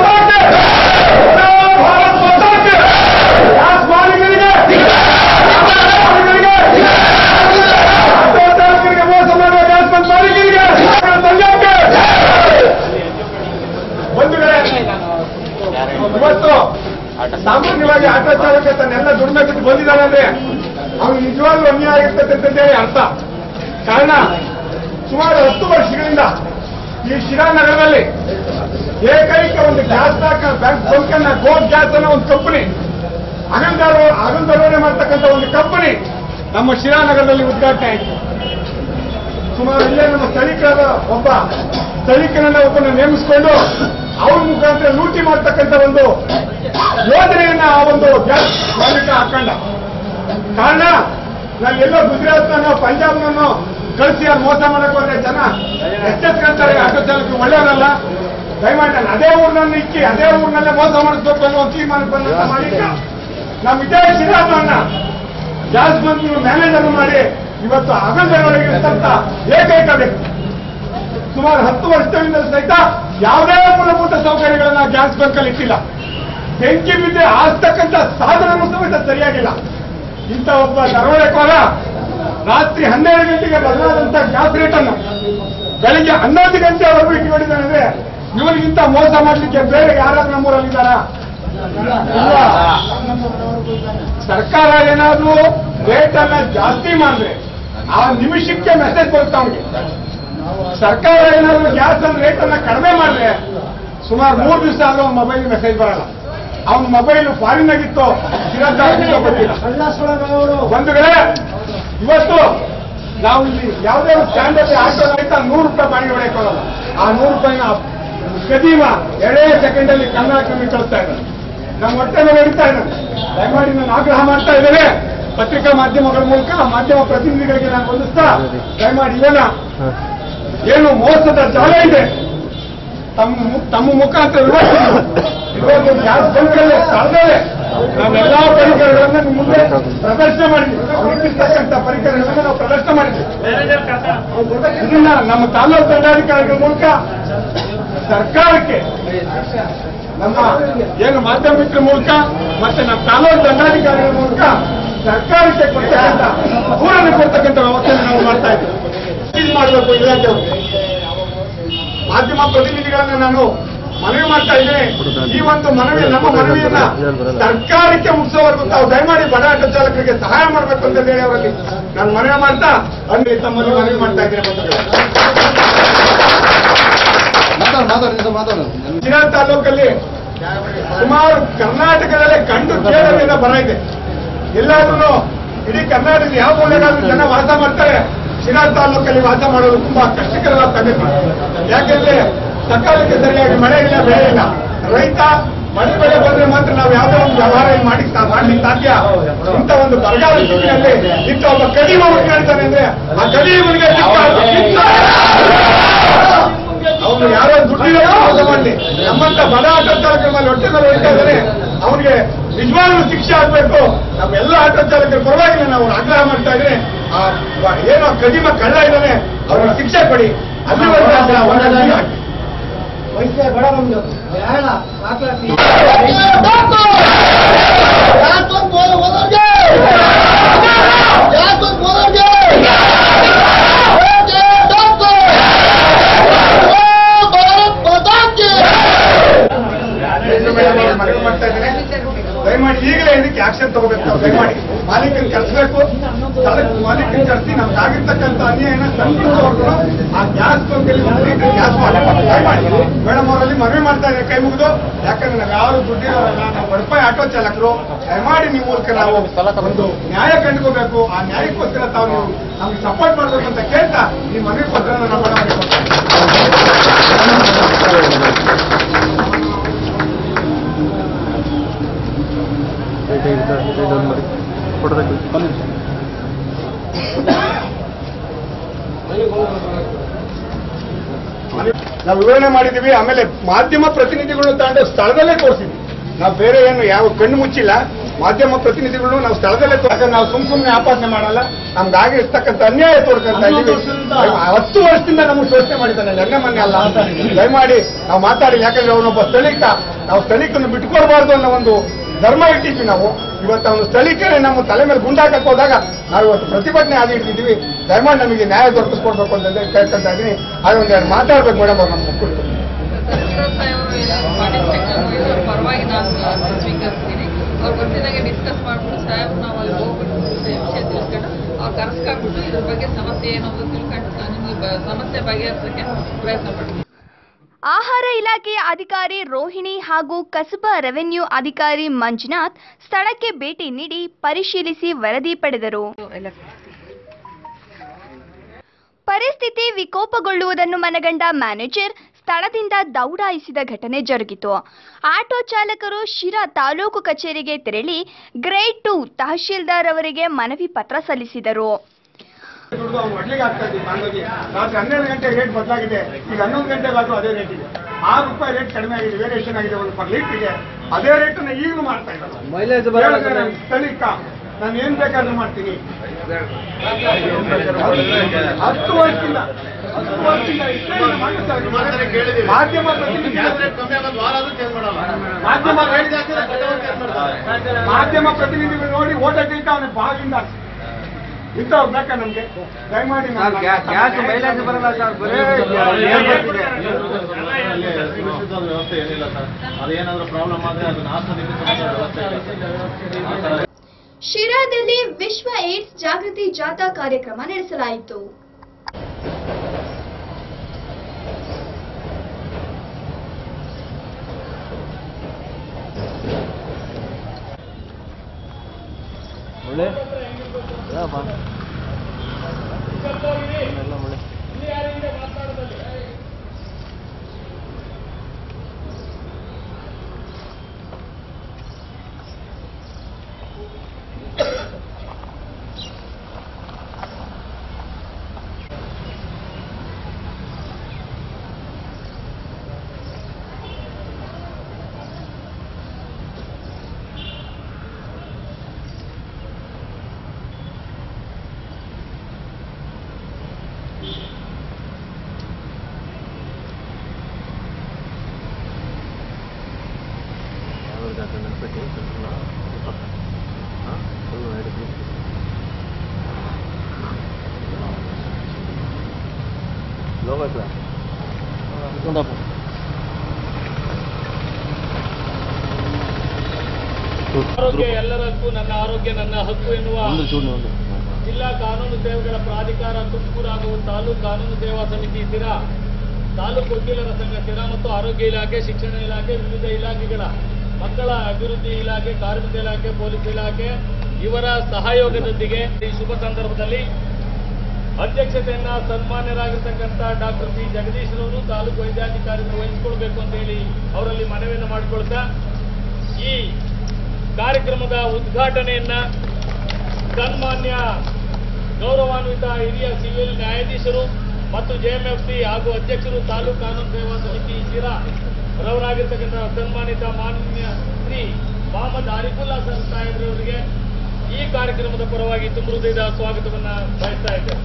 ಇವತ್ತು ಸಾಮಾನ್ಯವಾಗಿ ಆಟೋ ಚಾಲಕ ತನ್ನೆಲ್ಲ ದುಡಿಮೆ ಬಿಟ್ಟು ಬಂದಿದ್ದಾನೆ ಅಂದ್ರೆ ಅವನು ನಿಜವಾಗ್ಲೂ ಅನ್ಯಾಯ ಆಗಿರ್ತದೆ ಅಂತೇಳಿ ಅರ್ಥ ಕಾರಣ ಸುಮಾರು ಹತ್ತು ವರ್ಷಗಳಿಂದ ಈ ಶಿರಾನಗರದಲ್ಲಿ ಏಕೈಕ ಒಂದು ಗ್ಯಾಸ್ ಬ್ಯಾಂಕ್ ಬಂಕನ್ನ ಗೋಲ್ಡ್ ಗ್ಯಾಸ್ ಅನ್ನೋ ಒಂದು ಕಂಪನಿ ಅಗಂದಾರ ಅಗಂದರೋಣೆ ಮಾಡ್ತಕ್ಕಂಥ ಒಂದು ಕಂಪನಿ ನಮ್ಮ ಶಿರಾನಗರದಲ್ಲಿ ಉದ್ಘಾಟನೆ ಆಯಿತು ಸುಮಾರು ಇಲ್ಲೇ ನಮ್ಮ ಸ್ಥಳೀಕರಾದ ಒಬ್ಬ ಸ್ಥಳೀಕರನ್ನ ಒಬ್ಬನ ನೇಮಿಸಿಕೊಂಡು ಅವ್ರ ಮುಖಾಂತರ ಲೂಟಿ ಮಾಡ್ತಕ್ಕಂಥ ಒಂದು ಯೋಜನೆಯನ್ನ ಆ ಒಂದು ಗ್ಯಾಸ್ ಮಾಲೀಕ ಹಾಕೊಂಡ ಕಾರಣ ನಾವು ಎಲ್ಲೋ ಗುಜರಾತ್ನೋ ಪಂಜಾಬ್ನೋ ಕಳಿಸಿ ಅಲ್ಲಿ ಮೋಸ ಮಾಡಕ್ ಹೋದ್ರೆ ಜನ ಎಚ್ಚೆತ್ಕೊಂತಾರೆ ಆಟೋ ಚಾಲಕರು ಒಳ್ಳೆಯವರಲ್ಲ ದಯಮಾಡಿ ನಾನು ಅದೇ ಊರಿನಲ್ಲಿ ಇಕ್ಕಿ ಅದೇ ಊರಿನಲ್ಲೇ ಮೋಸ ಮಾಡಿಸ್ಬೇಕು ಅನ್ನೋ ಒಂದು ತೀರ್ಮಾನಕ್ಕೆ ಬಂದಂತ ಮಾಲೀಕ ನಮ್ಮ ಇದೇ ಶ್ರೀರಾಮಣ್ಣ ಗ್ಯಾಸ್ ಬಂದು ಮ್ಯಾನೇಜರ್ ಮಾಡಿ ಇವತ್ತು ಅಗಂದರೊಳಗೆ ಇರ್ತಂತ ಏಕೈಕ ವ್ಯಕ್ತಿ ಸುಮಾರು ಹತ್ತು ವರ್ಷದಿಂದ ಸಹಿತ ಯಾವುದೇ ಮೂಲಭೂತ ಸೌಕರ್ಯಗಳನ್ನ ಗ್ಯಾಸ್ ಬಂಕಲ್ಲಿ ಇಟ್ಟಿಲ್ಲ ಬೆಂಕಿ ಬಿದ್ದೆ ಆಸ್ತಕ್ಕಂಥ ಸಾಧನಗಳು ಸಮೇತ ಸರಿಯಾಗಿಲ್ಲ ಇಂಥ ಒಬ್ಬ ದರೋಡೆಕೋರ ರಾತ್ರಿ ಹನ್ನೆರಡು ಗಂಟೆಗೆ ಬದಲಾದಂತ ಗ್ಯಾಸ್ ರೇಟ್ ಅನ್ನು ಬೆಳಿಗ್ಗೆ ಹನ್ನೊಂದು ಗಂಟೆವರೆಗೂ ಇಟ್ಕೊಂಡಿದ್ದಾನೆ ಅಂದ್ರೆ ಇವರಿಗಿಂತ ಮೋಸ ಮಾಡ್ಲಿಕ್ಕೆ ಬೇರೆ ಯಾರಾದ್ರೂ ನಮ್ಮೂರಲ್ಲಿದ್ದಾರಾ ಇಲ್ಲ. ಸರ್ಕಾರ ಏನಾದ್ರೂ ರೇಟ್ ಅನ್ನ ಜಾಸ್ತಿ ಮಾಡಿದ್ರೆ ಆ ನಿಮಿಷಕ್ಕೆ ಮೆಸೇಜ್ ಬರುತ್ತೆ ಅವನಿಗೆ ಸರ್ಕಾರ ಏನಾದ್ರು ಗ್ಯಾಸ್ ಅನ್ನ ರೇಟ್ ಅನ್ನ ಕಡಿಮೆ ಮಾಡಿದ್ರೆ ಸುಮಾರು ಮೂರು ದಿವಸ ಆದ್ರೂ ಅವ್ನ ಮೊಬೈಲ್ ಮೆಸೇಜ್ ಬರಲ್ಲ ಅವನ ಮೊಬೈಲ್ ಫಾರಿನ್ ಆಗಿತ್ತು ಸಿರದ್ದಾಗಿತ್ತೋ ಗೊತ್ತಿಲ್ಲ ಒಂದು ವೇಳೆ ಇವತ್ತು ನಾವು ಇಲ್ಲಿ ಯಾವುದೇ ಒಂದು ಸ್ಟ್ಯಾಂಡಲ್ಲಿ ಆಟೋ ಆಯ್ತಾ ನೂರು ರೂಪಾಯಿ ಬಾಡಿಗೆ ಹೊಡೆಯಕ್ಕಾಗಲ್ಲ ಆ ನೂರು ರೂಪಾಯಿನ ಗದೀಮ ಎರಡೇ ಸೆಕೆಂಡ್ ಅಲ್ಲಿ ಕರ್ನಾಟಕ ಕಳಿಸ್ತಾ ಇದ್ದಾರೆ ನಮ್ಮ ಹೊಟ್ಟೆ ಮೇಲೆ ಹಿಡಿತಾ ಇದ್ದಾರೆ ದಯಮಾಡಿ ನಾನು ಆಗ್ರಹ ಮಾಡ್ತಾ ಇದ್ದೇನೆ ಪತ್ರಿಕಾ ಮಾಧ್ಯಮಗಳ ಮೂಲಕ ಮಾಧ್ಯಮ ಪ್ರತಿನಿಧಿಗಳಿಗೆ ನಾನು ವಂದಿಸ್ತಾ ದಯಮಾಡಿ ಇವನ ಏನು ಮೋಸದ ಜಾಲ ಇದೆ ತಮ್ಮ ಮು- ತಮ್ಮ ಮುಖಾಂತರ ವಿವರಿಸಿದ್ರು. ಇವತ್ತು ಗ್ಯಾಸ್ ಬಂಕ್ಗಳೇ ಸ್ಥಳದಲ್ಲೇ ನಾವೆಲ್ಲಾ ಪರಿಕರಗಳನ್ನ ನಿಮ್ಮ ಮುಂದೆ ಪ್ರದರ್ಶನ ಮಾಡಿದ್ವಿ ಅವ್ರಿಗಿರ್ತಕ್ಕಂಥ ಪರಿಕರಗಳನ್ನ ನಾವು ಪ್ರದರ್ಶನ ಮಾಡಿದ್ವಿ ಇದನ್ನ ನಮ್ಮ ತಾಲೂಕು ದಂಡಾಧಿಕಾರಿಗಳ ಮೂಲಕ ಸರ್ಕಾರಕ್ಕೆ ನಮ್ಮ ಏನು ಮಾಧ್ಯಮಿಕರ ಮೂಲಕ ಮತ್ತೆ ನಮ್ಮ ತಾಲೂಕು ದಂಡಾಧಿಕಾರಿಗಳ ಮೂಲಕ ಸರ್ಕಾರಕ್ಕೆ ಕೊಡ್ತಕ್ಕಂಥ ಪೂರಣ ಕೊಡ್ತಕ್ಕಂಥ ವ್ಯವಸ್ಥೆಯನ್ನು ನಾವು ಮಾಡ್ತಾ ಇದ್ದೀವಿ ಇದು ಮಾಡಬೇಕು ಇಲಾಖೆಯವರು ಮಾಧ್ಯಮ ಪ್ರತಿನಿಧಿಗಳನ್ನ ನಾನು ಮನವಿ ಮಾಡ್ತಾ ಇದ್ದೇನೆ ಈ ಒಂದು ಮನವಿ ನಮ್ಮ ಮನವಿಯನ್ನ ಸರ್ಕಾರಕ್ಕೆ ಮುಗಿಸೋವರೆಗೂ ತಾವು ದಯಮಾಡಿ ಬಡ ಆಟೋ ಚಾಲಕರಿಗೆ ಸಹಾಯ ಮಾಡಬೇಕು ಅಂತ ಹೇಳಿ ಅವರಲ್ಲಿ ನಾನು ಮನವಿ ಮಾಡ್ತಾ ಅಲ್ಲಿ ತಮ್ಮಲ್ಲಿ ಮನವಿ ಮಾಡ್ತಾ ಇದ್ದೇನೆ ಬಂಧುಗಳೇ. ಶಿರಾ ತಾಲೂಕಲ್ಲಿ ಸುಮಾರು ಕರ್ನಾಟಕದಲ್ಲೇ ಕಂಡು ಕೇಳದಿಂದ ಬರ ಇದೆ ಎಲ್ಲಾದ್ರೂ ಇಡೀ ಕರ್ನಾಟಕದ ಯಾವ ಮೂಲೆಗಾದ್ರೂ ಜನ ವಾಸ ಮಾಡ್ತಾರೆ ಶಿರಾ ತಾಲೂಕಲ್ಲಿ ವಾಸ ಮಾಡೋದು ತುಂಬಾ ಕಷ್ಟಕರವಾದ ಸಂಗತಿ ಯಾಕೆಂದ್ರೆ ಸಕಾಲಕ್ಕೆ ಸರಿಯಾಗಿ ಮಳೆ ಇಲ್ಲ ಬೆಳೆ ಇಲ್ಲ ರೈತ ಮಳೆ ಬೆಳೆ ಬಂದ್ರೆ ಮಾತ್ರ ನಾವು ಯಾವುದೋ ಒಂದು ವ್ಯವಹಾರ ಇಲ್ಲಿ ಮಾಡಿ ಮಾಡ್ಲಿಕ್ಕೆ ಸಾಧ್ಯ ಇಂಥ ಒಂದು ಬರಗಾಲ ಸ್ಥಿತಿಯಲ್ಲಿ ಇಂಥ ಒಬ್ಬ ಕಡಿಮ ಹೇಳ್ತಾನೆ ಅಂದ್ರೆ ಆ ಕಡಿಮನಿಗೆ ಅವನು ಯಾರೋ ದುಡ್ಡಿರೋ ಮೋಸ ಮಾಡಲಿ ನಮ್ಮಂತ ಬಡ ಆಟೋ ಚಾಲಕರ ಮೇಲೆ ಹೊಟ್ಟೆ ಮೇಲೆ ಹೊಡಿತಾ ಇದ್ದಾನೆ ಅವನಿಗೆ ನಿಜವಾಗ್ಲೂ ಶಿಕ್ಷೆ ಆಗ್ಬೇಕು ನಮ್ಮೆಲ್ಲ ಆಟೋ ಚಾಲಕರ ಪರವಾಗಿಲ್ಲ ನಾವು ಆಗ್ರಹ ಮಾಡ್ತಾ ಇದ್ರೆ ಆ ವ- ಏನೋ ಕಡಿಮೆ ಕಳ್ಳ ಇದ್ದಾನೆ ಅವ್ರಿಗೆ ಶಿಕ್ಷೆ ಕೊಡಿ ಅಲ್ಲಿವರೆಗೂ ಆಗ್ರಹ ಮಾಡ್ತಾ ಇದ್ದೀನಿ. ಮನವಿ ಮಾಡ್ತಾ ಇದ್ದೇನೆ ದಯಮಾಡಿ ಈಗಲೇ ಇದಕ್ಕೆ ಆಕ್ಷನ್ ತಗೋಬೇಕು ನಾವು ದಯಮಾಡಿ ಮಾಲೀಕನ ಕರ್ಸ್ಬೇಕು ಸ್ಥಳಕ್ಕೆ ಮಾಲೀಕನ ಕರ್ಸಿ ನಮ್ಗೆ ಆಗಿರ್ತಕ್ಕಂಥ ಅನ್ಯಾಯನ ಸಂಪೂರ್ಣವರೆಗೂ ಆ ಗ್ಯಾಸ್ ಬಂಕಲ್ಲಿ ಒಂದು ಲೀಟರ್ ಗ್ಯಾಸ್ ಮಾಡಬೇಕು ದಯಮಾಡಿ ಮೇಡಮ್ ಅವರಲ್ಲಿ ಮನವಿ ಮಾಡ್ತಾ ಇದ್ದೇನೆ ಕೈ ಮುಗಿದು ಯಾಕಂದ್ರೆ ನಾವು ಯಾರು ದುಡ್ಡಿರೋರಲ್ಲ ನಾವು ಬಡಪಾಯಿ ಆಟೋ ಚಾಲಕರು ದಯಮಾಡಿ ನಿಮ್ಮ ಮೂಲಕ ನಾವು ಒಂದು ನ್ಯಾಯ ಕಂಡುಕೋಬೇಕು ಆ ನ್ಯಾಯಕ್ಕೋಸ್ಕರ ತಾವು ನೀವು ನಮ್ಗೆ ಸಪೋರ್ಟ್ ಮಾಡ್ಬೇಕು ಅಂತ ಕೇಳ್ತಾ ಈ ಮನವಿ ಪತ್ರ ನಮ್ಮ ಮೇಡಮ್ ನಾವು ವಿವರಣೆ ಮಾಡಿದೀವಿ ಆಮೇಲೆ ಮಾಧ್ಯಮ ಪ್ರತಿನಿಧಿಗಳನ್ನು ತಗೊಂಡು ಸ್ಥಳದಲ್ಲೇ ತೋರಿಸಿದ್ವಿ ನಾವು ಬೇರೆ ಏನು ಯಾವ ಕಣ್ಣು ಮುಚ್ಚಿಲ್ಲ ಮಾಧ್ಯಮ ಪ್ರತಿನಿಧಿಗಳನ್ನು ನಾವು ಸ್ಥಳದಲ್ಲೇ ತೋರಿಸ ನಾವು ಸುಮ್ ಸುಮ್ಮನೆ ಆಪಾದನೆ ಮಾಡಲ್ಲ ನಮ್ಗೆ ಆಗಿರ್ತಕ್ಕಂಥ ಅನ್ಯಾಯ ತೋರ್ಕೊಂತ ಇದ್ದೀವಿ ಹತ್ತು ವರ್ಷದಿಂದ ನಮಗೆ ಶೋಷಣೆ ಮಾಡಿದ್ದಾನೆ ನೆನ್ನೆ ಮೊನ್ನೆ ಅಲ್ಲ ದಯಮಾಡಿ ನಾವು ಮಾತಾಡಿ ಯಾಕಂದ್ರೆ ಅವನೊಬ್ಬ ಸ್ಥಳೀಕ ನಾವು ಸ್ಥಳೀಕನ್ನು ಬಿಟ್ಕೊಡ್ಬಾರ್ದು ಅನ್ನೋ ಒಂದು ಧರ್ಮ ಇಟ್ಟಿದ್ವಿ ನಾವು ಇವತ್ತು ಅವನು ಸ್ಥಳೀಕರೇ ನಮ್ಮ ತಲೆ ಮೇಲೆ ಗುಂಡಾಕಕ್ಕೆ ಹೋದಾಗ ನಾವು ಇವತ್ತು ಪ್ರತಿಭಟನೆ ಆಗಿ ಹಿಡಿದಿದ್ದೀವಿ ದಯಮಾಡಿ ನಮಗೆ ನ್ಯಾಯ ದೊರಕಿಸ್ಕೊಡ್ಬೇಕು ಅಂತ ಕೇಳ್ಕೊಂತ ಇದ್ದೀನಿ ಹಾಗೆ ಒಂದೆರಡು ಮಾತಾಡ್ಬೇಕು ಮೇಡಮ್ ಅವ್ರು ನಮ್ಮ ಕುರಿತು ಅವ್ರ ಪರವಾಗಿ ನಾನು ಅರ್ಜಿ ಸ್ವೀಕರಿಸ್ತೀನಿ ಅವ್ರು ಬಂದಿದ್ದಾಗೆ ಡಿಸ್ಕಸ್ ಮಾಡ್ಬಿಟ್ಟು ಸಾಹೇಬ್ ನಾವು ಅಲ್ಲಿ ಹೋಗ್ಬಿಟ್ಟು ವಿಷಯ ತಿಳ್ಕೊಂಡು ಅವ್ರು ಕರೆಸ್ಕೊಂಡ್ಬಿಟ್ಟು ಇದ್ರ ಬಗ್ಗೆ ಸಮಸ್ಯೆ ಏನು ಅಂತ ತಿಳ್ಕೊಂಡು ನಾನು ನಿಮ್ಗೆ ಬ- ಸಮಸ್ಯೆ ಬಗೆಹರಿಸೋಕ್ಕೆ ಪ್ರಯತ್ನ ಪಡ್ತೀನಿ ಆಹಾರ ಇಲಾಖೆಯ ಅಧಿಕಾರಿ ರೋಹಿಣಿ ಹಾಗೂ ಕಸಬಾ ರೆವೆನ್ಯೂ ಅಧಿಕಾರಿ ಮಂಜುನಾಥ್ ಸ್ಥಳಕ್ಕೆ ಭೇಟಿ ನೀಡಿ ಪರಿಶೀಲಿಸಿ ವರದಿ ಪಡೆದರು ಪರಿಸ್ಥಿತಿ ವಿಕೋಪಗೊಳ್ಳುವುದನ್ನು ಮನಗಂಡ ಮ್ಯಾನೇಜರ್ ಸ್ಥಳದಿಂದ ದೌಡಾಯಿಸಿದ ಘಟನೆ ಜರುಗಿತು ಆಟೋ ಚಾಲಕರು ಶಿರಾ ತಾಲೂಕು ಕಚೇರಿಗೆ ತೆರಳಿ ಗ್ರೇಡ್ ಟು ತಹಶೀಲ್ದಾರ್ ಅವರಿಗೆ ಮನವಿ ಪತ್ರ ಸಲ್ಲಿಸಿದರು ದುಡ್ಡು ಅವ್ನು ಒಡ್ಲಿಗೆ ಆಗ್ತಾ ಇದ್ದೀವಿ ಮಾನವಾಗಿ ರಾತ್ರಿ ಹನ್ನೆರಡು ಗಂಟೆ ರೇಟ್ ಬದಲಾಗಿದೆ ಈಗ ಹನ್ನೊಂದು ಗಂಟೆಗಾದ್ರೂ ಅದೇ ರೇಟ್ ಇದೆ ಆರು ರೂಪಾಯಿ ರೇಟ್ ಕಡಿಮೆ ಆಗಿದೆ ವೇರಿಯೇಷನ್ ಆಗಿದೆ ಒಂದು ಪರ್ ಲೀಟ್ರಿಗೆ ಅದೇ ರೇಟ್ ಈಗಲೂ ಮಾಡ್ತಾ ಇದ್ದಾರೆ ಸ್ಥಳೀಕ ನಾನು ಏನ್ ಬೇಕಾದ್ರೂ ಮಾಡ್ತೀನಿ ಹತ್ತು ವರ್ಷದಿಂದ ಹತ್ತು ವರ್ಷದಿಂದ ಇಷ್ಟೇ ನಾನು ಮಾಡ್ತಾ ಇದ್ದೀನಿ. ಮಾಧ್ಯಮ ಪ್ರತಿನಿಧಿ ಮಾಧ್ಯಮ ಮಾಧ್ಯಮ ಪ್ರತಿನಿಧಿಗಳು ನೋಡಿ ಓಟ ಕೇಳ್ತಾ ಅವನ ಬಾಗಿಂದ ಇಂಥವ್ರು ಬೇಕಾ ನಮ್ಗೆ ದಯಮಾಡಿ ನಾನು- ಗ್ಯಾಸ್ ಮೈಲೇಜ್ ಬರಲ್ಲ ಸರ್ ಬರೀ ವ್ಯವಸ್ಥೆ ಏನಿಲ್ಲ ಸರ್ ಅದೇನಾದ್ರೂ ಪ್ರಾಬ್ಲಮ್ ಆದ್ರೆ ಅದನ್ನ ಆಸ್ಪತ್ರೆಗೆ ವ್ಯವಸ್ಥೆ ಇಲ್ಲ ಸರ್ ಆ ಥರ ಶಿರಾದಲ್ಲಿ ವಿಶ್ವ ಏಡ್ಸ್ ಜಾಗೃತಿ ಜಾಥಾ ಕಾರ್ಯಕ್ರಮ ನಡೆಸಲಾಯಿತು ಒಳ್ಳೆ ಯಾಪ ಎಲ್ಲ ಒಳ್ಳೆ ಯಾವ್ದು ಜಾತ್ರೆ ನೆನಪೈತಿ ಸ್ವಲ್ಪ ಹಾಂ ಫುಲ್ ಎರಡು ಗ್ರೂಪ್ ಲೋಗ ಐತಲ್ಲ ಕುಂದಪ್ಪ ಆರೋಗ್ಯ ಎಲ್ಲರಕ್ಕೂ ನನ್ನ ಆರೋಗ್ಯ ನನ್ನ ಹಕ್ಕು ಎನ್ನುವ ಒಂದು ಚೂರು ಒಂದು ಜಿಲ್ಲಾ ಕಾನೂನು ಸೇವೆಗಳ ಪ್ರಾಧಿಕಾರ ತುಮಕೂರು ಹಾಗೂ ತಾಲೂಕು ಕಾನೂನು ಸೇವಾ ಸಮಿತಿ ಸ್ಥಿರ ತಾಲೂಕು ವಕೀಲರ ಸಂಘ ಸ್ಥಿರ ಮತ್ತು ಆರೋಗ್ಯ ಇಲಾಖೆ ಶಿಕ್ಷಣ ಇಲಾಖೆ ವಿವಿಧ ಇಲಾಖೆಗಳ ಮಕ್ಕಳ ಅಭಿವೃದ್ಧಿ ಇಲಾಖೆ ಕಾರ್ಮಿಕ ಇಲಾಖೆ ಪೊಲೀಸ್ ಇಲಾಖೆ ಇವರ ಸಹಯೋಗದೊಂದಿಗೆ ಈ ಶುಭ ಸಂದರ್ಭದಲ್ಲಿ ಅಧ್ಯಕ್ಷತೆಯನ್ನ ಸನ್ಮಾನ್ಯರಾಗಿರ್ತಕ್ಕಂಥ ಡಾಕ್ಟರ್ ಪಿ ಜಗದೀಶ್ರವರು ತಾಲೂಕು ವೈದ್ಯಾಧಿಕಾರಿಯನ್ನು ವಹಿಸಿಕೊಳ್ಬೇಕು ಅಂತ ಹೇಳಿ ಅವರಲ್ಲಿ ಮನವಿಯನ್ನು ಮಾಡಿಕೊಳ್ತಾ ಈ ಕಾರ್ಯಕ್ರಮದ ಉದ್ಘಾಟನೆಯನ್ನ ಸನ್ಮಾನ್ಯ ಗೌರವಾನ್ವಿತ ಹಿರಿಯ ಸಿವಿಲ್ ನ್ಯಾಯಾಧೀಶರು ಮತ್ತು ಜೆಎಂಎಫ್ಸಿ ಹಾಗೂ ಅಧ್ಯಕ್ಷರು ತಾಲೂಕು ಕಾನೂನು ಸೇವಾ ಸಮಿತಿ ಶಿರಾ ರವರಾಗಿರ್ತಕ್ಕಂಥ ಸನ್ಮಾನಿತ ಮಾನ್ಯ ಶ್ರೀ ಮೊಹಮ್ಮದ್ ಆರಿಫುಲ್ಲಾ ಸರ್ ಸಾಹೇಬ್ರವರಿಗೆ ಈ ಕಾರ್ಯಕ್ರಮದ ಪರವಾಗಿ ತುಂಬ ಹೃದಯದ ಸ್ವಾಗತವನ್ನ ಬಯಸ್ತಾ ಇದ್ದೇವೆ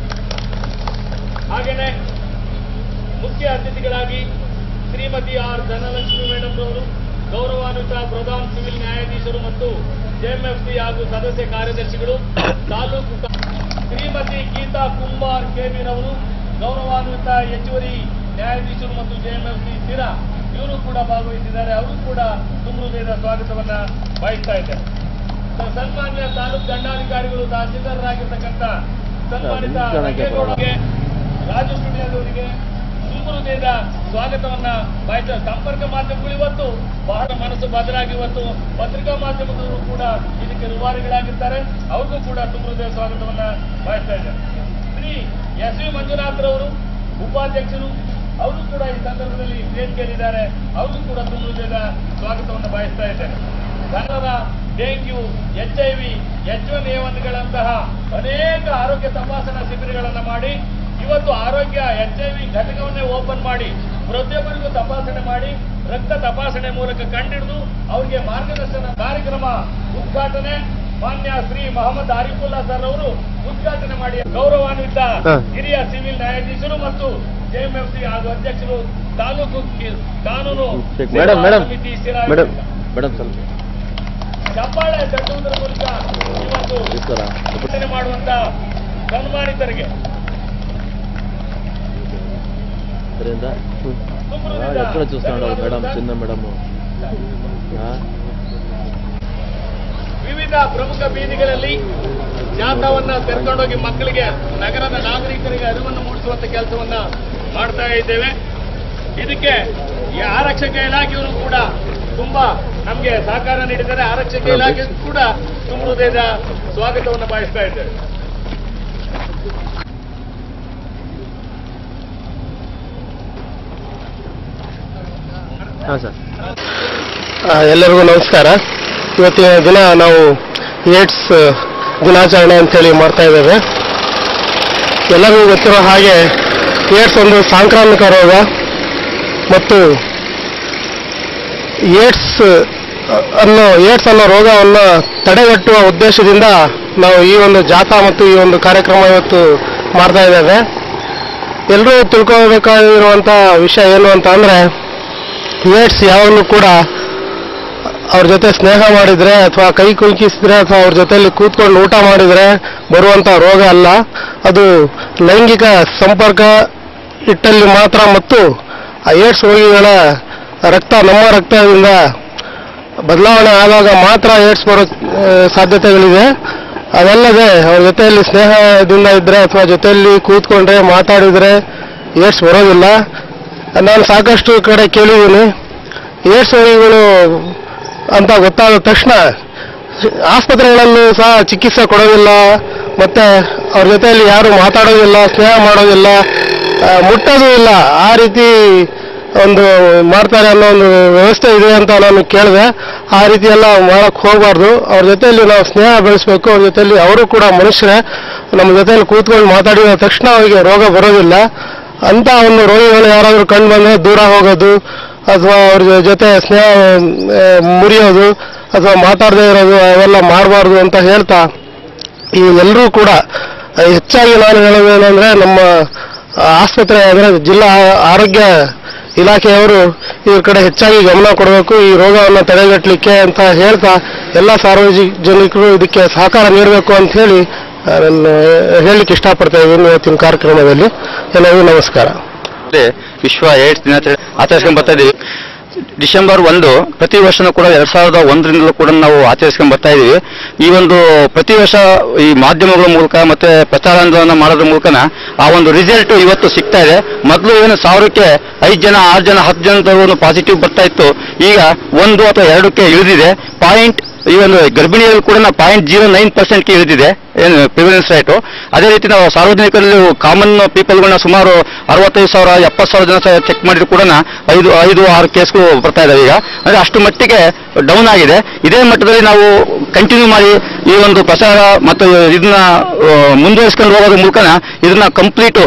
ಹಾಗೇನೆ ಮುಖ್ಯ ಅತಿಥಿಗಳಾಗಿ ಶ್ರೀಮತಿ ಆರ್ ಧನಲಕ್ಷ್ಮಿ ಮೇಡಮ್ ರವರು ಗೌರವಾನ್ವಿತ ಪ್ರಧಾನ ಸಿವಿಲ್ ನ್ಯಾಯಾಧೀಶರು ಮತ್ತು ಜೆಎಂಎಫ್ಸಿ ಹಾಗೂ ಸದಸ್ಯ ಕಾರ್ಯದರ್ಶಿಗಳು ತಾಲೂಕು ಕ- ಶ್ರೀಮತಿ ಗೀತಾ ಕುಂಬಾರ್ ಕೆಬಿರವರು ಗೌರವಾನ್ವಿತ ಹೆಚ್ಚುವರಿ ನ್ಯಾಯಾಧೀಶರು ಮತ್ತು ಜೆಎಂಎಫ್ಸಿ ಸ್ಥಿರ ಇವರು ಕೂಡ ಭಾಗವಹಿಸಿದ್ದಾರೆ ಅವರು ಕೂಡ ತುಂಬ ಹೃದಯದ ಸ್ವಾಗತವನ್ನ ಬಯಸ್ತಾ ಇದ್ದಾರೆ ಸ- ಸನ್ಮಾನ್ಯ ತಾಲೂಕು ದಂಡಾಧಿಕಾರಿಗಳು ತಹಸೀಲ್ದಾರರಾಗಿರ್ತಕ್ಕಂಥ ಸನ್ಮಾನಿತ ರಂಗೇಗೌಡರಿಗೆ ರಾಜು ಸ್ಟುಡಿಯೋದವರಿಗೆ ತುಂಬ ಹೃದಯದ ಸ್ವಾಗತವನ್ನ ಬಯಸ ಸಂಪರ್ಕ ಮಾಧ್ಯಮಗಳು ಇವತ್ತು ಬಹಳ ಮನಸ್ಸು ಬದಲಾಗಿ ಇವತ್ತು ಪತ್ರಿಕಾ ಮಾಧ್ಯಮದವರು ಕೂಡ ಇದಕ್ಕೆ ರೂವಾರಿಗಳಾಗಿರ್ತಾರೆ ಅವ್ರಿಗೂ ಕೂಡ ತುಂಬ ಹೃದಯ ಸ್ವಾಗತವನ್ನ ಬಯಸ್ತಾ ಇದ್ದಾರೆ ಶ್ರೀ ಎಸ್ ವಿ ಮಂಜುನಾಥ್ರವರು ಉಪಾಧ್ಯಕ್ಷರು ಅವರು ಕೂಡ ಈ ಸಂದರ್ಭದಲ್ಲಿ ವೇದಿಕೆಯಲ್ಲಿದ್ದಾರೆ ಅವ್ರಿಗೂ ಕೂಡ ತುಂಬ ಹೃದಯದ ಸ್ವಾಗತವನ್ನು ಬಯಸ್ತಾ ಇದ್ದೇನೆ Kannada dengue H I V H one A ಒನ್ಗಳಂತಹ ಅನೇಕ ಆರೋಗ್ಯ ತಪಾಸಣಾ ಶಿಬಿರಗಳನ್ನು ಮಾಡಿ ಇವತ್ತು ಆರೋಗ್ಯ ಎಚ್ ಐ ವಿ ಘಟಕವನ್ನೇ ಓಪನ್ ಮಾಡಿ ಪ್ರತಿಯೊಬ್ಬರಿಗೂ ತಪಾಸಣೆ ಮಾಡಿ ರಕ್ತ ತಪಾಸಣೆ ಮೂಲಕ ಕಂಡಿಡಿದು ಅವರಿಗೆ ಮಾರ್ಗದರ್ಶನ ಕಾರ್ಯಕ್ರಮ ಉದ್ಘಾಟನೆ ಮಾನ್ಯ ಶ್ರೀ ಮೊಹಮ್ಮದ್ ಆರಿಫುಲ್ಲಾ ಸರ್ ಅವರು ಉದ್ಘಾಟನೆ ಮಾಡಿ ಗೌರವಾನ್ವಿತ ಹಿರಿಯ ಸಿವಿಲ್ ನ್ಯಾಯಾಧೀಶರು ಮತ್ತು ಜೆಎಂಎಫ್ಸಿ ಹಾಗೂ ಅಧ್ಯಕ್ಷರು ತಾಲೂಕು ಕಿ- ಕಾನೂನು ಮೇಡಮ್ ಸೇವಾ ಮೇಡಮ್ ಸಮಿತಿ ಸ್ಥಿರ ಮೇಡಮ್ ಮೇಡಮ್ ಸ್ವಲ್ಪ ಚಪ್ಪಾಳೆ ತಟ್ಟುವುದರ ಮೂಲಕ ಇವತ್ತು ಈಶ್ವರ ಉದ್ಘಾಟನೆ ಮಾಡುವಂತ ಸನ್ಮಾನಿತರಿಗೆ ಇದರಿಂದ ఎక్కడ చూస్తున్నాడు మేడం చిన్న మేడము ವಿವಿಧ ಪ್ರಮುಖ ಬೀದಿಗಳಲ್ಲಿ ಜಾಥಾವನ್ನ ತೆರೆದುಕೊಂಡೋಗಿ ಮಕ್ಕಳಿಗೆ ನಗರದ ನಾಗರಿಕರಿಗೆ ಅರಿವನ್ನು ಮೂಡಿಸುವಂತ ಕೆಲಸವನ್ನ ಮಾಡ್ತಾ ಇದ್ದೇವೆ ಇದಕ್ಕೆ ಈ ಆರಕ್ಷಕ ಇಲಾಖೆಯವರು ಕೂಡ ತುಂಬಾ ನಮಗೆ ಸಹಕಾರ ನೀಡಿದ್ದಾರೆ ಆರಕ್ಷಕ ಇಲಾಖೆ ಕೂಡ ತುಂಬ ಹೃದಯದ ಸ್ವಾಗತವನ್ನು ಬಯಸ್ತಾ ಇದ್ದೇವೆ ಹಾಂ ಸರ್ ಆ, ಎಲ್ಲರಿಗೂ ನಮಸ್ಕಾರ ಇವತ್ತಿನ ದಿನ ನಾವು ಏಡ್ಸ್ ದಿನಾಚರಣೆ ಅಂತೇಳಿ ಮಾಡ್ತಾ ಇದ್ದೇವೆ ಎಲ್ಲರಿಗೂ ಗೊತ್ತಿರೋ ಹಾಗೆ ಏಡ್ಸ್ ಒಂದು ಸಾಂಕ್ರಾಮಿಕ ರೋಗ ಮತ್ತು ಏಡ್ಸ್ ಅನ್ನೋ ಏಡ್ಸ್ ಅನ್ನೋ ರೋಗವನ್ನು ತಡೆಗಟ್ಟುವ ಉದ್ದೇಶದಿಂದ ನಾವು ಈ ಒಂದು ಜಾಥಾ ಮತ್ತು ಈ ಒಂದು ಕಾರ್ಯಕ್ರಮ ಇವತ್ತು ಮಾಡ್ತಾ ಇದ್ದೇವೆ ಎಲ್ಲರೂ ತಿಳ್ಕೊಬೇಕಾಗಿರುವಂಥ ವಿಷಯ ಏನು ಅಂತ ಅಂದರೆ ಏಡ್ಸ್ ಯಾವಾಗಲೂ ಕೂಡ ಅವ್ರ ಜೊತೆ ಸ್ನೇಹ ಮಾಡಿದ್ರೆ ಅಥವಾ ಕೈ ಕುಲ್ಕಿಸಿದ್ರೆ ಅಥವಾ ಅವ್ರ ಜೊತೆಯಲ್ಲಿ ಕೂತ್ಕೊಂಡು ಊಟ ಮಾಡಿದ್ರೆ ಬರುವಂತ ರೋಗ ಅಲ್ಲ ಅದು ಲೈಂಗಿಕ ಸಂಪರ್ಕ ಇಟ್ಟಲ್ಲಿ ಮಾತ್ರ ಮತ್ತು ಆ ಏಡ್ಸ್ ರೋಗಿಗಳ ರಕ್ತ ನಮ್ಮ ರಕ್ತದಿಂದ ಬದಲಾವಣೆ ಆದಾಗ ಮಾತ್ರ ಏಡ್ಸ್ ಬರೋ ಆ, ಸಾಧ್ಯತೆಗಳಿದೆ ಅದಲ್ಲದೆ ಅವ್ರ ಜೊತೆಯಲ್ಲಿ ಸ್ನೇಹದಿಂದ ಇದ್ರೆ ಅಥವಾ ಜೊತೆಯಲ್ಲಿ ಕೂತ್ಕೊಂಡ್ರೆ ಮಾತಾಡಿದ್ರೆ ಏಡ್ಸ್ ಬರೋದಿಲ್ಲ ನಾನು ಸಾಕಷ್ಟು ಕಡೆ ಕೇಳಿದ್ದೀನಿ ಏಡ್ಸ್ ರೋಗಿಗಳು ಅಂತ ಗೊತ್ತಾದ ತಕ್ಷಣ ಆಸ್ಪತ್ರೆಗಳಲ್ಲೂ ಸಹ ಚಿಕಿತ್ಸೆ ಕೊಡೋದಿಲ್ಲ ಮತ್ತೆ ಅವ್ರ ಜೊತೆಯಲ್ಲಿ ಯಾರು ಮಾತಾಡೋದಿಲ್ಲ ಸ್ನೇಹ ಮಾಡೋದಿಲ್ಲ ಆ, ಮುಟ್ಟೋದು ಇಲ್ಲ ಆ ರೀತಿ ಒಂದು ಮಾಡ್ತಾರೆ ಅನ್ನೋ ಒಂದು ವ್ಯವಸ್ಥೆ ಇದೆ ಅಂತ ನಾನು ಕೇಳಿದೆ ಆ ರೀತಿ ಎಲ್ಲ ಮಾಡಕ್ ಹೋಗಬಾರ್ದು ಅವ್ರ ಜೊತೆಯಲ್ಲಿ ನಾವು ಸ್ನೇಹ ಬೆಳೆಸ್ಬೇಕು ಅವ್ರ ಜೊತೆಯಲ್ಲಿ ಅವರು ಕೂಡ ಮನುಷ್ಯರೇ ನಮ್ಮ ಜೊತೆಯಲ್ಲಿ ಕೂತ್ಕೊಂಡು ಮಾತಾಡಿದ ತಕ್ಷಣ ಅವರಿಗೆ ರೋಗ ಬರೋದಿಲ್ಲ ಅಂತ ಒಂದು ರೋಗಿಗಳು ಯಾರಾದರೂ ಕಂಡು ಬಂದ್ರೆ ದೂರ ಹೋಗೋದು ಅಥವಾ ಅವ್ರ ಜೊತೆ ಸ್ನೇಹ ಆ, ಮುರಿಯೋದು ಅಥವಾ ಮಾತಾಡದೇ ಇರೋದು ಅವೆಲ್ಲ ಮಾಡಬಾರ್ದು ಅಂತ ಹೇಳ್ತಾ ಈ ಎಲ್ಲರೂ ಕೂಡ ಆ, ಹೆಚ್ಚಾಗಿ ನಾನು ಹೇಳೋದೇನೆಂದ್ರೆ ನಮ್ಮ ಆ, ಆಸ್ಪತ್ರೆ ಅಂದರೆ ಜಿಲ್ಲಾ ಆರೋಗ್ಯ ಇಲಾಖೆಯವರು ಇವ್ರ ಕಡೆ ಹೆಚ್ಚಾಗಿ ಗಮನ ಕೊಡಬೇಕು ಈ ರೋಗವನ್ನು ತಡೆಗಟ್ಟಲಿಕ್ಕೆ ಅಂತ ಹೇಳ್ತಾ ಎಲ್ಲ ಸಾರ್ವಜನಿಕರು ಇದಕ್ಕೆ ಸಹಕಾರ ನೀಡಬೇಕು ಅಂತ ಹೇಳಿ ಆ, ನಾನು ಹೇಳಲಿಕ್ಕೆ ಇಷ್ಟಪಡ್ತಾ ಇದ್ದೀನಿ ಇವತ್ತಿನ ಕಾರ್ಯಕ್ರಮದಲ್ಲಿ ಎಲ್ಲರಿಗೂ ನಮಸ್ಕಾರ ವಿಶ್ವ ಏಡ್ಸ್ ದಿನಾಚರಣೆ ಆಚರಿಸ್ಕೊಂಡು ಬರ್ತಾ ಇದ್ದೀವಿ ಡಿಸೆಂಬರ್ ಒಂದು ಪ್ರತಿ ವರ್ಷನೂ ಕೂಡ ಎರಡ್ ಸಾವಿರದ ಒಂದರಿಂದಲೂ ಕೂಡ ನಾವು ಆಚರಿಸ್ಕೊಂಡು ಬರ್ತಾ ಇದ್ದೀವಿ ಈ ಒಂದು ಪ್ರತಿ ವರ್ಷ ಈ ಮಾಧ್ಯಮಗಳ ಮೂಲಕ ಮತ್ತೆ ಪ್ರಚಾರಾಂದೋಲನ ಮಾಡೋದ್ರ ಮೂಲಕನ ಆ ಒಂದು ರಿಸಲ್ಟ್ ಇವತ್ತು ಸಿಗ್ತಾ ಇದೆ ಮೊದಲು ಏನು ಸಾವಿರಕ್ಕೆ ಐದು ಜನ ಆರು ಜನ ಹತ್ತು ಜನ ಪಾಸಿಟಿವ್ ಬರ್ತಾ ಇತ್ತು ಈಗ ಒಂದು ಅಥವಾ ಎರಡಕ್ಕೆ ಇಳಿದಿದೆ ಪಾಯಿಂಟ್ ಈ ಒಂದು ಗರ್ಭಿಣಿಯಲ್ಲಿ ಕೂಡ ಪಾಯಿಂಟ್ ಜೀರೋ ನೈನ್ ಪರ್ಸೆಂಟ್ಗೆ ಇಳಿದಿದೆ ಏನು ಪ್ರಿವಿಲೆನ್ಸ್ ರೇಟು ಅದೇ ರೀತಿ ನಾವು ಸಾರ್ವಜನಿಕರಲ್ಲಿ ಕಾಮನ್ ಪೀಪಲ್ಗಳನ್ನ ಸುಮಾರು ಅರವತ್ತೈದು ಸಾವಿರ ಎಪ್ಪತ್ತು ಸಾವಿರ ಜನ ಚೆಕ್ ಮಾಡಿದ್ರು ಕೂಡ ಐದು ಐದು ಆರು ಕೇಸ್ಗಳು ಬರ್ತಾ ಇದಾವೆ ಈಗ ಅಂದ್ರೆ ಅಷ್ಟು ಮಟ್ಟಿಗೆ ಡೌನ್ ಆಗಿದೆ ಇದೇ ಮಟ್ಟದಲ್ಲಿ ನಾವು ಕಂಟಿನ್ಯೂ ಮಾಡಿ ಈ ಒಂದು ಪ್ರಚಾರ ಮತ್ತು ಇದನ್ನ ಆ, ಮುಂದುವರಿಸ್ಕೊಂಡು ಹೋಗೋದ್ರ ಮೂಲಕ ಇದನ್ನ ಕಂಪ್ಲೀಟ್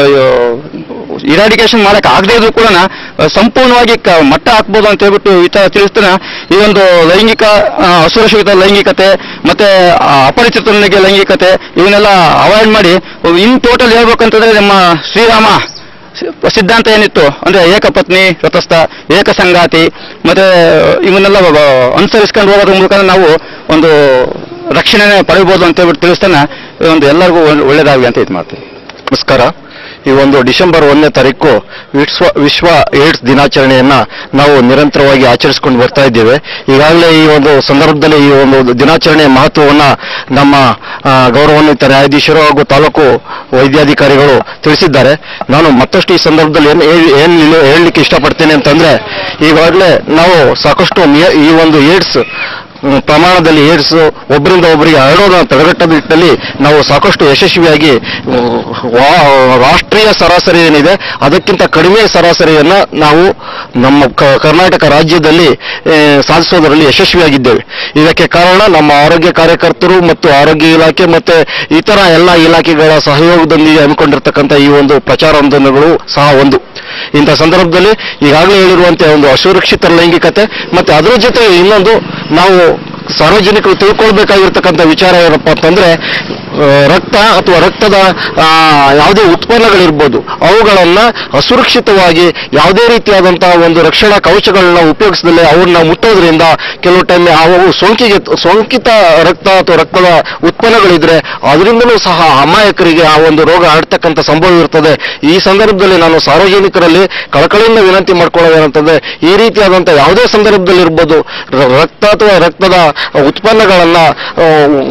ಇರಾಡಿಕೇಶನ್ ಮಾಡಕ್ ಆಗದೇ ಇದ್ರು ಕೂಡ ಸಂಪೂರ್ಣವಾಗಿ ಕ- ಮಟ್ಟ ಹಾಕ್ಬೋದು ಅಂತ ಹೇಳ್ಬಿಟ್ಟು ವಿಚಾರ ತಿಳಿಸ್ತಾನೆ ಈ ಒಂದು ಲೈಂಗಿಕ ಆ, ಅಸುರಕ್ಷಿತ ಲೈಂಗಿಕತೆ ಮತ್ತೆ ಆ, ಅಪರಿಚಿತನಿಗೆ ಲೈಂಗಿಕತೆ ಇವನ್ನೆಲ್ಲ ಅವಾಯ್ಡ್ ಮಾಡಿ ಇನ್ ಟೋಟಲ್ ಹೇಳ್ಬೇಕಂತಂದ್ರೆ ನಮ್ಮ ಶ್ರೀರಾಮ ಸಿ- ಸಿದ್ಧಾಂತ ಏನಿತ್ತು ಅಂದ್ರೆ ಏಕಪತ್ನಿ ವ್ರತಸ್ಥ ಏಕ ಸಂಗಾತಿ ಮತ್ತೆ ಇವನ್ನೆಲ್ಲ ಬ- ಅನುಸರಿಸ್ಕೊಂಡು ಹೋಗೋದ್ರ ಮೂಲಕ ನಾವು ಒಂದು ರಕ್ಷಣೆ ಪಡೆಯಬಹುದು ಅಂತ ಹೇಳ್ಬಿಟ್ಟು ತಿಳಿಸ್ತಾನೆ ಒಂದು ಎಲ್ಲರಿಗೂ ಒಳ್ಳೆ- ಒಳ್ಳೇದಾಗಲಿ ಅಂತ ಇದು ಮಾಡ್ತೀವಿ ನಮಸ್ಕಾರ ಈ ಒಂದು ಡಿಸೆಂಬರ್ ಒಂದನೇ ತಾರೀಕು ವಿಶ್ವ ವಿಶ್ವ ಏಡ್ಸ್ ದಿನಾಚರಣೆಯನ್ನ ನಾವು ನಿರಂತರವಾಗಿ ಆಚರಿಸಿಕೊಂಡು ಬರ್ತಾ ಇದ್ದೇವೆ ಈಗಾಗಲೇ ಈ ಒಂದು ಸಂದರ್ಭದಲ್ಲಿ ಈ ಒಂದು ದಿನಾಚರಣೆಯ ಮಹತ್ವವನ್ನ ನಮ್ಮ ಆ, ಗೌರವಾನ್ವಿತ ನ್ಯಾಯಾಧೀಶರು ಹಾಗೂ ತಾಲೂಕು ವೈದ್ಯಾಧಿಕಾರಿಗಳು ತಿಳಿಸಿದ್ದಾರೆ ನಾನು ಮತ್ತಷ್ಟು ಈ ಸಂದರ್ಭದಲ್ಲಿ ಏನ್ ಏನ್- ಏನ್ ಹೇಳಿ- ಹೇಳಲಿಕ್ಕೆ ಇಷ್ಟಪಡ್ತೇನೆ ಅಂತಂದ್ರೆ ಈಗಾಗಲೇ ನಾವು ಸಾಕಷ್ಟು ನಿಯ- ಈ ಒಂದು ಏಡ್ಸ್ ಹ್ಮ್, ಪ್ರಮಾಣದಲ್ಲಿ ಏಡ್ಸ್ ಒಬ್ಬರಿಂದ ಒಬ್ಬರಿಗೆ ಹರಡೋದನ್ನು ತಡೆಗಟ್ಟದ ನಿಟ್ಟಿನಲ್ಲಿ ನಾವು ಸಾಕಷ್ಟು ಯಶಸ್ವಿಯಾಗಿ ಹ್ಮ್, ವಾ- ರಾಷ್ಟ್ರೀಯ ಸರಾಸರಿ ಏನಿದೆ ಅದಕ್ಕಿಂತ ಕಡಿಮೆ ಸರಾಸರಿಯನ್ನ ನಾವು ನಮ್ಮ ಕ- ಕರ್ನಾಟಕ ರಾಜ್ಯದಲ್ಲಿ ಆ, ಸಾಧಿಸೋದರಲ್ಲಿ ಯಶಸ್ವಿಯಾಗಿದ್ದೇವೆ ಇದಕ್ಕೆ ಕಾರಣ ನಮ್ಮ ಆರೋಗ್ಯ ಕಾರ್ಯಕರ್ತರು ಮತ್ತು ಆರೋಗ್ಯ ಇಲಾಖೆ ಮತ್ತೆ ಇತರ ಎಲ್ಲ ಇಲಾಖೆಗಳ ಸಹಯೋಗದೊಂದಿಗೆ ಹಮ್ಮಿಕೊಂಡಿರ್ತಕ್ಕಂಥ ಈ ಒಂದು ಪ್ರಚಾರಾಂದೋಲನಗಳು ಸಹ ಒಂದು ಇಂಥ ಸಂದರ್ಭದಲ್ಲಿ ಈಗಾಗಲೇ ಹೇಳಿರುವಂತೆ ಒಂದು ಅಸುರಕ್ಷಿತ ಲೈಂಗಿಕತೆ ಮತ್ತೆ ಅದರ ಜೊತೆಗೆ ಇನ್ನೊಂದು ನಾವು ಸಾರ್ವಜನಿಕರು ತಿಳ್ಕೊಳ್ಬೇಕಾಗಿರ್ತಕ್ಕಂಥ ವಿಚಾರ ಏನಪ್ಪ ಅಂತಂದ್ರೆ ಆ, ರಕ್ತ ಅಥವಾ ರಕ್ತದ ಆ, ಯಾವುದೇ ಉತ್ಪನ್ನಗಳಿರ್ಬೋದು ಅವುಗಳನ್ನ ಅಸುರಕ್ಷಿತವಾಗಿ ಯಾವುದೇ ರೀತಿಯಾದಂತಹ ಒಂದು ರಕ್ಷಣಾ ಕವಚಗಳನ್ನ ಉಪಯೋಗಿಸದಲ್ಲೇ ಅವನ್ನ ಮುಟ್ಟೋದ್ರಿಂದ ಕೆಲವು ಟೈಮ್ ಅವು ಸೋಂಕಿಗೆ ಸೋಂಕಿತ ರಕ್ತ ಅಥವಾ ರಕ್ತದ ಉತ್ಪನ್ನಗಳಿದ್ರೆ ಅದರಿಂದಲೂ ಸಹ ಅಮಾಯಕರಿಗೆ ಆ ಒಂದು ರೋಗ ಹರಡ್ತಕ್ಕಂಥ ಸಂಭವ ಇರ್ತದೆ ಈ ಸಂದರ್ಭದಲ್ಲಿ ನಾನು ಸಾರ್ವಜನಿಕರಲ್ಲಿ ಕಳಕಳಿಯಿಂದ ವಿನಂತಿ ಮಾಡ್ಕೊಳ್ಳೋದೇನಂತಂದ್ರೆ ಈ ರೀತಿಯಾದಂತಹ ಯಾವುದೇ ಸಂದರ್ಭದಲ್ಲಿ ಇರ್ಬೋದು ರ- ರಕ್ತ ಅಥವಾ ರಕ್ತದ ಉತ್ಪನ್ನಗಳನ್ನ ಆ,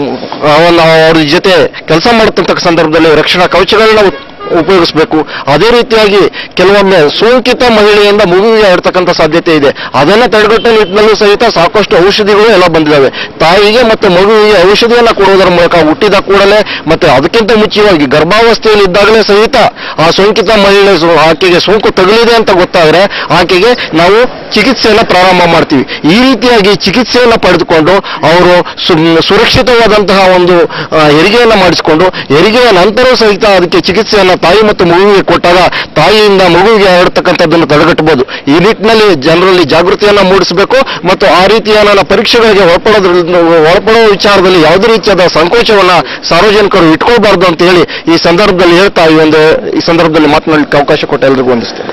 ಅವನ್ನ ಅವ್ರ ಜೊತೆ ಕೆಲಸ ಮಾಡತಕ್ಕ ಸಂದರ್ಭದಲ್ಲಿ ರಕ್ಷಣಾ ಕವಚಗಳನ್ನ ಉತ್- ಉಪಯೋಗಿಸಬೇಕು ಅದೇ ರೀತಿಯಾಗಿ ಕೆಲವೊಮ್ಮೆ ಸೋಂಕಿತ ಮಹಿಳೆಯಿಂದ ಮಗುವಿಗೆ ಹರಡ್ತಕ್ಕಂಥ ಸಾಧ್ಯತೆ ಇದೆ ಅದನ್ನ ತಡೆಗಟ್ಟುವ ನಿಟ್ಟಿನಲ್ಲೂ ಸಹಿತ ಸಾಕಷ್ಟು ಔಷಧಿಗಳು ಎಲ್ಲ ಬಂದಿದ್ದಾವೆ ತಾಯಿಗೆ ಮತ್ತೆ ಮಗುವಿಗೆ ಔಷಧಿಯನ್ನ ಕೊಡುವುದರ ಮೂಲಕ ಹುಟ್ಟಿದ ಕೂಡಲೇ ಮತ್ತೆ ಅದಕ್ಕಿಂತ ಮುಖ್ಯವಾಗಿ ಗರ್ಭಾವಸ್ಥೆಯಲ್ಲಿ ಇದ್ದಾಗಲೇ ಸಹಿತ ಆ ಸೋಂಕಿತ ಮಹಿಳೆ ಸೋ- ಆಕೆಗೆ ಸೋಂಕು ತಗುಲಿದೆ ಅಂತ ಗೊತ್ತಾದ್ರೆ ಆಕೆಗೆ ನಾವು ಚಿಕಿತ್ಸೆಯನ್ನ ಪ್ರಾರಂಭ ಮಾಡ್ತೀವಿ ಈ ರೀತಿಯಾಗಿ ಚಿಕಿತ್ಸೆಯನ್ನ ಪಡೆದುಕೊಂಡು ಅವರು ಸು- ಸುರಕ್ಷಿತವಾದಂತಹ ಒಂದು ಆ, ಹೆರಿಗೆಯನ್ನ ಮಾಡಿಸಿಕೊಂಡು ಹೆರಿಗೆಯ ನಂತರ ಸಹಿತ ಅದಕ್ಕೆ ಚಿಕಿತ್ಸೆಯನ್ನ ತಾಯಿ ಮತ್ತು ಮಗುವಿಗೆ ಕೊಟ್ಟಾಗ ತಾಯಿಯಿಂದ ಮಗುವಿಗೆ ಹರಡ್ತಕ್ಕಂಥದ್ದನ್ನು ತಡೆಗಟ್ಟಬಹುದು ಈ ನಿಟ್ಟಿನಲ್ಲಿ ಜನರಲ್ಲಿ ಜಾಗೃತಿಯನ್ನ ಮೂಡಿಸಬೇಕು ಮತ್ತು ಆ ರೀತಿಯ ನನ್ನ ಪರೀಕ್ಷೆಗಳಿಗೆ ಒಳಪಡೋದ್ರಿಂದ ಒಳಪಡುವ ವಿಚಾರದಲ್ಲಿ ಯಾವುದೇ ರೀತಿಯಾದ ಸಂಕೋಚವನ್ನ ಸಾರ್ವಜನಿಕರು ಇಟ್ಕೊಳ್ಬಾರ್ದು ಅಂತ ಹೇಳಿ ಈ ಸಂದರ್ಭದಲ್ಲಿ ಹೇಳ್ತಾ ಈ ಒಂದು ಈ ಸಂದರ್ಭದಲ್ಲಿ ಮಾತನಾಡಲಿಕ್ಕೆ ಅವಕಾಶ ಕೊಟ್ಟ ಎಲ್ರಿಗೂ ವಂದಿಸ್ತೇನೆ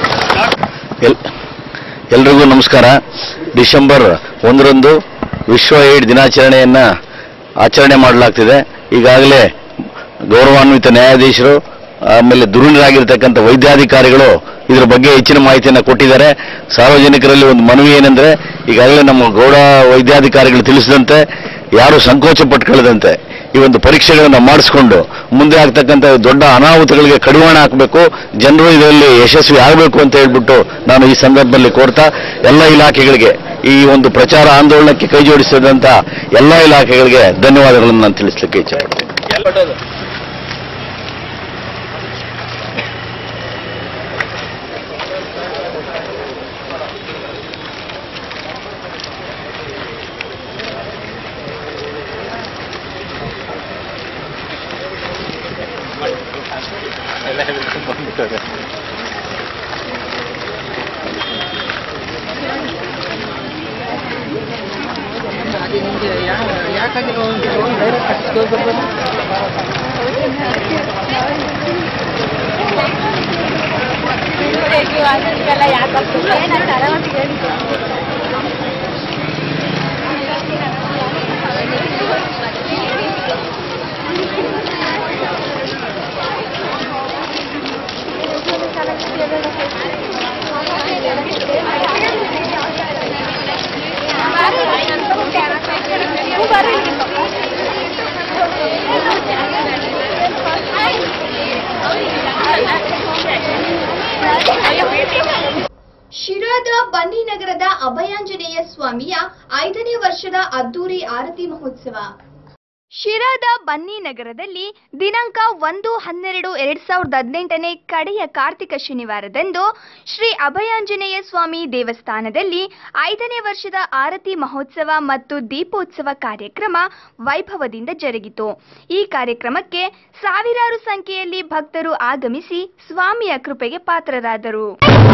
ಎಲ್- ಎಲ್ರಿಗೂ ನಮಸ್ಕಾರ ಡಿಸೆಂಬರ್ ಒಂದರಂದು ವಿಶ್ವ ಏಡ್ ದಿನಾಚರಣೆಯನ್ನ ಆಚರಣೆ ಮಾಡಲಾಗ್ತಿದೆ ಈಗಾಗಲೇ ಗೌರವಾನ್ವಿತ ನ್ಯಾಯಾಧೀಶರು ಆಮೇಲೆ ದುರುಣರಾಗಿರ್ತಕ್ಕಂಥ ವೈದ್ಯಾಧಿಕಾರಿಗಳು ಇದ್ರ ಬಗ್ಗೆ ಹೆಚ್ಚಿನ ಮಾಹಿತಿಯನ್ನು ಕೊಟ್ಟಿದ್ದಾರೆ ಸಾರ್ವಜನಿಕರಲ್ಲಿ ಒಂದು ಮನವಿ ಏನಂದ್ರೆ ಈಗಾಗಲೇ ನಮ್ಮ ಗೌಡ ವೈದ್ಯಾಧಿಕಾರಿಗಳು ತಿಳಿಸಿದಂತೆ ಯಾರು ಸಂಕೋಚ ಪಟ್ಕೊಳ್ಳದಂತೆ ಈ ಒಂದು ಪರೀಕ್ಷೆಗಳನ್ನು ಮಾಡಿಸ್ಕೊಂಡು ಮುಂದೆ ಆಗ್ತಕ್ಕಂಥ ದೊಡ್ಡ ಅನಾಹುತಗಳಿಗೆ ಕಡಿವಾಣ ಹಾಕಬೇಕು ಜನರು ಇದರಲ್ಲಿ ಯಶಸ್ವಿ ಆಗಬೇಕು ಅಂತ ಹೇಳ್ಬಿಟ್ಟು ನಾನು ಈ ಸಂದರ್ಭದಲ್ಲಿ ಕೋರ್ತಾ ಎಲ್ಲ ಇಲಾಖೆಗಳಿಗೆ ಈ ಒಂದು ಪ್ರಚಾರ ಆಂದೋಲನಕ್ಕೆ ಕೈ ಜೋಡಿಸಿದಂತ ಎಲ್ಲ ಇಲಾಖೆಗಳಿಗೆ ಧನ್ಯವಾದಗಳನ್ನು ನಾನು ತಿಳಿಸ್ಲಿಕ್ಕೆ ಇಚ್ಛೆಪಡ್ತೇನೆ ಶಿರಾದ ಬನ್ನಿನಗರದ ಅಭಯಾಂಜನೇಯ ಸ್ವಾಮಿಯ ಐದನೇ ವರ್ಷದ ಅದ್ದೂರಿ ಆರತಿ ಮಹೋತ್ಸವ ಶಿರಾದ ಬನ್ನಿನಗರದಲ್ಲಿ ದಿನಾಂಕ ಒಂದು ಹನ್ನೆರಡು ಎರಡ್ ಸಾವಿರದ ಹದಿನೆಂಟನೇ ಕಡೆಯ ಕಾರ್ತಿಕ ಶನಿವಾರದಂದು ಶ್ರೀ ಅಭಯಾಂಜನೇಯ ಸ್ವಾಮಿ ದೇವಸ್ಥಾನದಲ್ಲಿ ಐದನೇ ವರ್ಷದ ಆರತಿ ಮಹೋತ್ಸವ ಮತ್ತು ದೀಪೋತ್ಸವ ಕಾರ್ಯಕ್ರಮ ವೈಭವದಿಂದ ಜರುಗಿತು ಈ ಕಾರ್ಯಕ್ರಮಕ್ಕೆ ಸಾವಿರಾರು ಸಂಖ್ಯೆಯಲ್ಲಿ ಭಕ್ತರು ಆಗಮಿಸಿ ಸ್ವಾಮಿಯ ಕೃಪೆಗೆ ಪಾತ್ರರಾದರು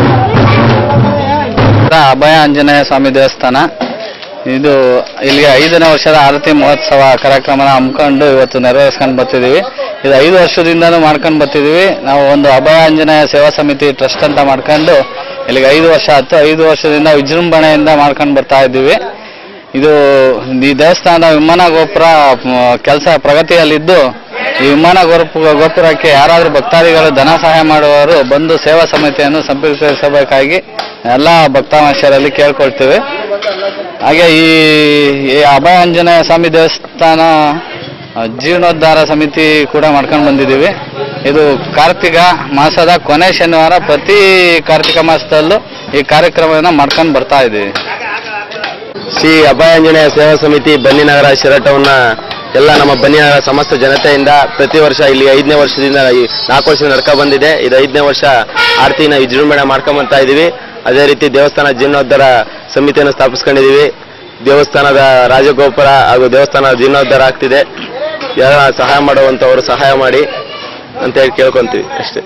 ಅಭಯ ಆಂಜನೇಯ ಸ್ವಾಮಿ ದೇವಸ್ಥಾನ ಇದು ಇಲ್ಲಿಗೆ ಐದನೇ ವರ್ಷದ ಆರತಿ ಮಹೋತ್ಸವ ಕಾರ್ಯಕ್ರಮನ ಹಮ್ಮಿಕೊಂಡು ಇವತ್ತು ನೆರವೇರಿಸ್ಕೊಂಡು ಬರ್ತಿದ್ದೀವಿ ಇದು ಐದು ವರ್ಷದಿಂದನೂ ಮಾಡ್ಕೊಂಡು ಬರ್ತಿದ್ದೀವಿ ನಾವು ಒಂದು ಅಭಯ ಆಂಜನೇಯ ಸೇವಾ ಸಮಿತಿ ಟ್ರಸ್ಟ್ ಅಂತ ಮಾಡ್ಕೊಂಡು ಇಲ್ಲಿಗೆ ಐದು ವರ್ಷ ಆಯ್ತು ಐದು ವರ್ಷದಿಂದ ವಿಜೃಂಭಣೆಯಿಂದ ಮಾಡ್ಕೊಂಡು ಬರ್ತಾ ಇದ್ದೀವಿ ಇದು ಈ ದೇವಸ್ಥಾನದ ವಿಮಾನ ಗೋಪುರ ಕೆಲಸ ಪ್ರಗತಿಯಲ್ಲಿದ್ದು ಈ ವಿಮಾನ ಗೋಪುರ ಗೋಪುರಕ್ಕೆ ಯಾರಾದರೂ ಭಕ್ತಾದಿಗಳು ಧನ ಸಹಾಯ ಮಾಡುವವರು ಬಂದು ಸೇವಾ ಸಮಿತಿಯನ್ನು ಸಂಪರ್ಕಿಸಬೇಕಾಗಿ ಎಲ್ಲ ಭಕ್ತಾಂಶರಲ್ಲಿ ಕೇಳ್ಕೊಳ್ತೇವೆ ಹಾಗೆ ಈ ಈ ಅಭಯ ಆಂಜನೇಯ ಸ್ವಾಮಿ ದೇವಸ್ಥಾನ ಆ, ಜೀರ್ಣೋದ್ಧಾರ ಸಮಿತಿ ಕೂಡ ಮಾಡ್ಕೊಂಡು ಬಂದಿದ್ದೀವಿ ಇದು ಕಾರ್ತಿಕ ಮಾಸದ ಕೊನೆ ಶನಿವಾರ ಪ್ರತಿ ಕಾರ್ತಿಕ ಮಾಸದಲ್ಲೂ ಈ ಕಾರ್ಯಕ್ರಮವನ್ನು ಮಾಡ್ಕೊಂಡು ಬರ್ತಾ ಇದ್ದೀವಿ ಶ್ರೀ ಅಭಯಾಂಜನೇಯ ಸೇವಾ ಸಮಿತಿ ಬನ್ನಿನಗರ ಶಿರಟವನ್ನ ಎಲ್ಲ ನಮ್ಮ ಬನ್ನಿನಗರ ಸಮಸ್ತ ಜನತೆಯಿಂದ ಪ್ರತಿ ವರ್ಷ ಇಲ್ಲಿ ಐದನೇ ವರ್ಷದಿಂದ ಈ ನಾಲ್ಕು ವರ್ಷದಿಂದ ನಡ್ಕೊ ಬಂದಿದೆ ಇದು ಐದನೇ ವರ್ಷ ಆರತಿನ ವಿಜೃಂಭಣೆ ಮಾಡ್ಕೊಂಬರ್ತಾ ಇದೀವಿ ಅದೇ ರೀತಿ ದೇವಸ್ಥಾನ ಜೀರ್ಣೋದ್ಧಾರ ಸಮಿತಿಯನ್ನು ಸ್ಥಾಪಿಸ್ಕೊಂಡಿದೀವಿ ದೇವಸ್ಥಾನದ ರಾಜಗೋಪುರ ಹಾಗೂ ದೇವಸ್ಥಾನ ಜೀರ್ಣೋದ್ಧಾರ ಆಗ್ತಿದೆ ಯಾರ ಸಹಾಯ ಮಾಡುವಂಥವರು ಸಹಾಯ ಮಾಡಿ ಅಂತ ಹೇಳಿ ಕೇಳ್ಕೊಂತೀವಿ ಅಷ್ಟೇ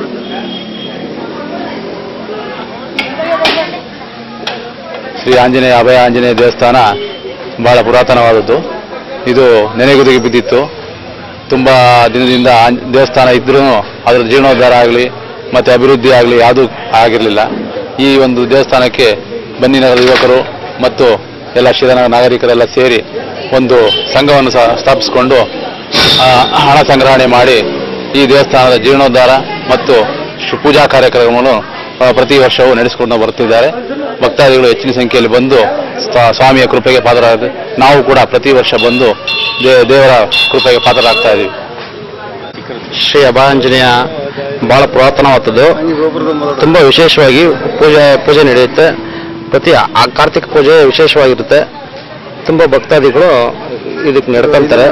ಶ್ರೀ ಆಂಜನೇಯ ಅಭಯ ಆಂಜನೇಯ ದೇವಸ್ಥಾನ ಬಹಳ ಪುರಾತನವಾದದ್ದು ಇದು ನೆನೆಗುದಿಗೆ ಬಿದ್ದಿತ್ತು ತುಂಬ ದಿನದಿಂದ ಆಂಜ್- ದೇವಸ್ಥಾನ ಇದ್ರೂ ಅದರ ಜೀರ್ಣೋದ್ಧಾರ ಆಗಲಿ ಮತ್ತು ಅಭಿವೃದ್ಧಿ ಆಗಲಿ ಯಾವುದೂ ಆಗಿರಲಿಲ್ಲ ಈ ಒಂದು ದೇವಸ್ಥಾನಕ್ಕೆ ಬನ್ನಿನಗರ ಯುವಕರು ಮತ್ತು ಎಲ್ಲ ಶಿರನಗರ ನಾಗರಿಕರೆಲ್ಲ ಸೇರಿ ಒಂದು ಸಂಘವನ್ನು ಸಹ ಸ್ಥಾಪಿಸಿಕೊಂಡು ಆ, ಹಣ ಸಂಗ್ರಹಣೆ ಮಾಡಿ ಈ ದೇವಸ್ಥಾನದ ಜೀರ್ಣೋದ್ಧಾರ ಮತ್ತು ಶು- ಪೂಜಾ ಕಾರ್ಯಕ್ರಮವನ್ನು ಆ, ಪ್ರತಿ ವರ್ಷವೂ ನಡೆಸಿಕೊಂಡು ಬರ್ತಿದ್ದಾರೆ ಭಕ್ತಾದಿಗಳು ಹೆಚ್ಚಿನ ಸಂಖ್ಯೆಯಲ್ಲಿ ಬಂದು ಸ್ವ- ಸ್ವಾಮಿಯ ಕೃಪೆಗೆ ಪಾತ್ರರಾಗ ನಾವು ಕೂಡ ಪ್ರತಿ ವರ್ಷ ಬಂದು ದೇ- ದೇವರ ಕೃಪೆಗೆ ಪಾತ್ರರಾಗ್ತಾ ಇದ್ದೀವಿ ಶ್ರೀ ಅಭಯಾಂಜನೇಯ ಬಹಳ ಪುರಾತನವಾದದ್ದು ತುಂಬಾ ವಿಶೇಷವಾಗಿ ಪೂಜೆ ಪೂಜೆ ನಡೆಯುತ್ತೆ ಪ್ರತಿ ಆ ಕಾರ್ತಿಕ ಪೂಜೆ ವಿಶೇಷವಾಗಿರುತ್ತೆ ತುಂಬಾ ಭಕ್ತಾದಿಗಳು ಇದಕ್ಕೆ ನಡ್ಕೊಂತಾರೆ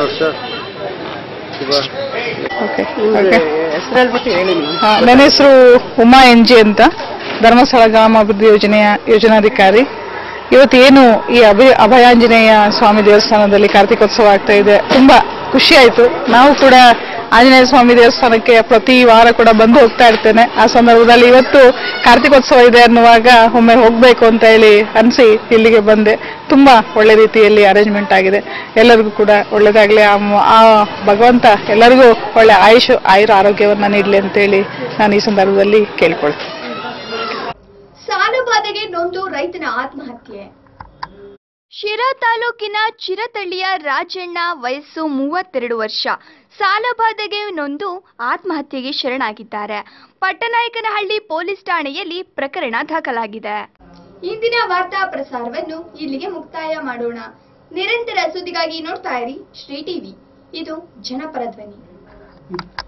ಹಾ, ನನ್ನ ಹೆಸರು ಉಮಾ ಎನ್ ಜಿ ಅಂತ ಧರ್ಮಸ್ಥಳ ಗ್ರಾಮಾಭಿವೃದ್ಧಿ ಯೋಜನೆಯ ಯೋಜನಾಧಿಕಾರಿ ಇವತ್ತು ಏನು ಈ ಅಭಯ ಅಭಯಾಂಜನೇಯ ಸ್ವಾಮಿ ದೇವಸ್ಥಾನದಲ್ಲಿ ಕಾರ್ತಿಕೋತ್ಸವ ಆಗ್ತಾ ಇದೆ ತುಂಬಾ ಖುಷಿ ಆಯ್ತು ನಾವು ಕೂಡ ಆಂಜನೇಯ ಸ್ವಾಮಿ ದೇವಸ್ಥಾನಕ್ಕೆ ಪ್ರತಿ ವಾರ ಕೂಡ ಬಂದು ಹೋಗ್ತಾ ಇರ್ತೇನೆ ಆ ಸಂದರ್ಭದಲ್ಲಿ ಇವತ್ತು ಕಾರ್ತಿಕೋತ್ಸವ ಇದೆ ಅನ್ನುವಾಗ ಒಮ್ಮೆ ಹೋಗ್ಬೇಕು ಅಂತ ಹೇಳಿ ಅನ್ಸಿ ಇಲ್ಲಿಗೆ ಬಂದೆ ತುಂಬಾ ಒಳ್ಳೆ ರೀತಿಯಲ್ಲಿ ಅರೇಂಜ್ಮೆಂಟ್ ಆಗಿದೆ ಎಲ್ಲರಿಗೂ ಕೂಡ ಒಳ್ಳೇದಾಗ್ಲಿ ಆ ಮ- ಆ ಭಗವಂತ ಎಲ್ಲರಿಗೂ ಒಳ್ಳೆ ಆಯುಷ್ ಆಯುರ ಆರೋಗ್ಯವನ್ನ ನೀಡಲಿ ಅಂತೇಳಿ ನಾನು ಈ ಸಂದರ್ಭದಲ್ಲಿ ಕೇಳ್ಕೊಳ್ತೀನಿ ಸಾಲಬಾಧೆಗೆ ನೊಂದು ರೈತನ ಆತ್ಮಹತ್ಯೆ ಶಿರಾ ತಾಲೂಕಿನ ಚಿರತಳ್ಳಿಯ ರಾಜಣ್ಣ ವಯಸ್ಸು ಮೂವತ್ತೆರಡು ವರ್ಷ ಸಾಲಬಾಧೆಗೆ ನೊಂದು ಆತ್ಮಹತ್ಯೆಗೆ ಶರಣಾಗಿದ್ದಾರೆ ಪಟ್ಟನಾಯಕನಹಳ್ಳಿ ಪೊಲೀಸ್ ಠಾಣೆಯಲ್ಲಿ ಪ್ರಕರಣ ದಾಖಲಾಗಿದೆ ಇಂದಿನ ವಾರ್ತಾ ಪ್ರಸಾರವನ್ನು ಇಲ್ಲಿಗೆ ಮುಕ್ತಾಯ ಮಾಡೋಣ ನಿರಂತರ ಸುದ್ದಿಗಾಗಿ ನೋಡ್ತಾ ಇರಿ ಶ್ರೀ ಟಿವಿ ಇದು ಜನಪರ ಧ್ವನಿ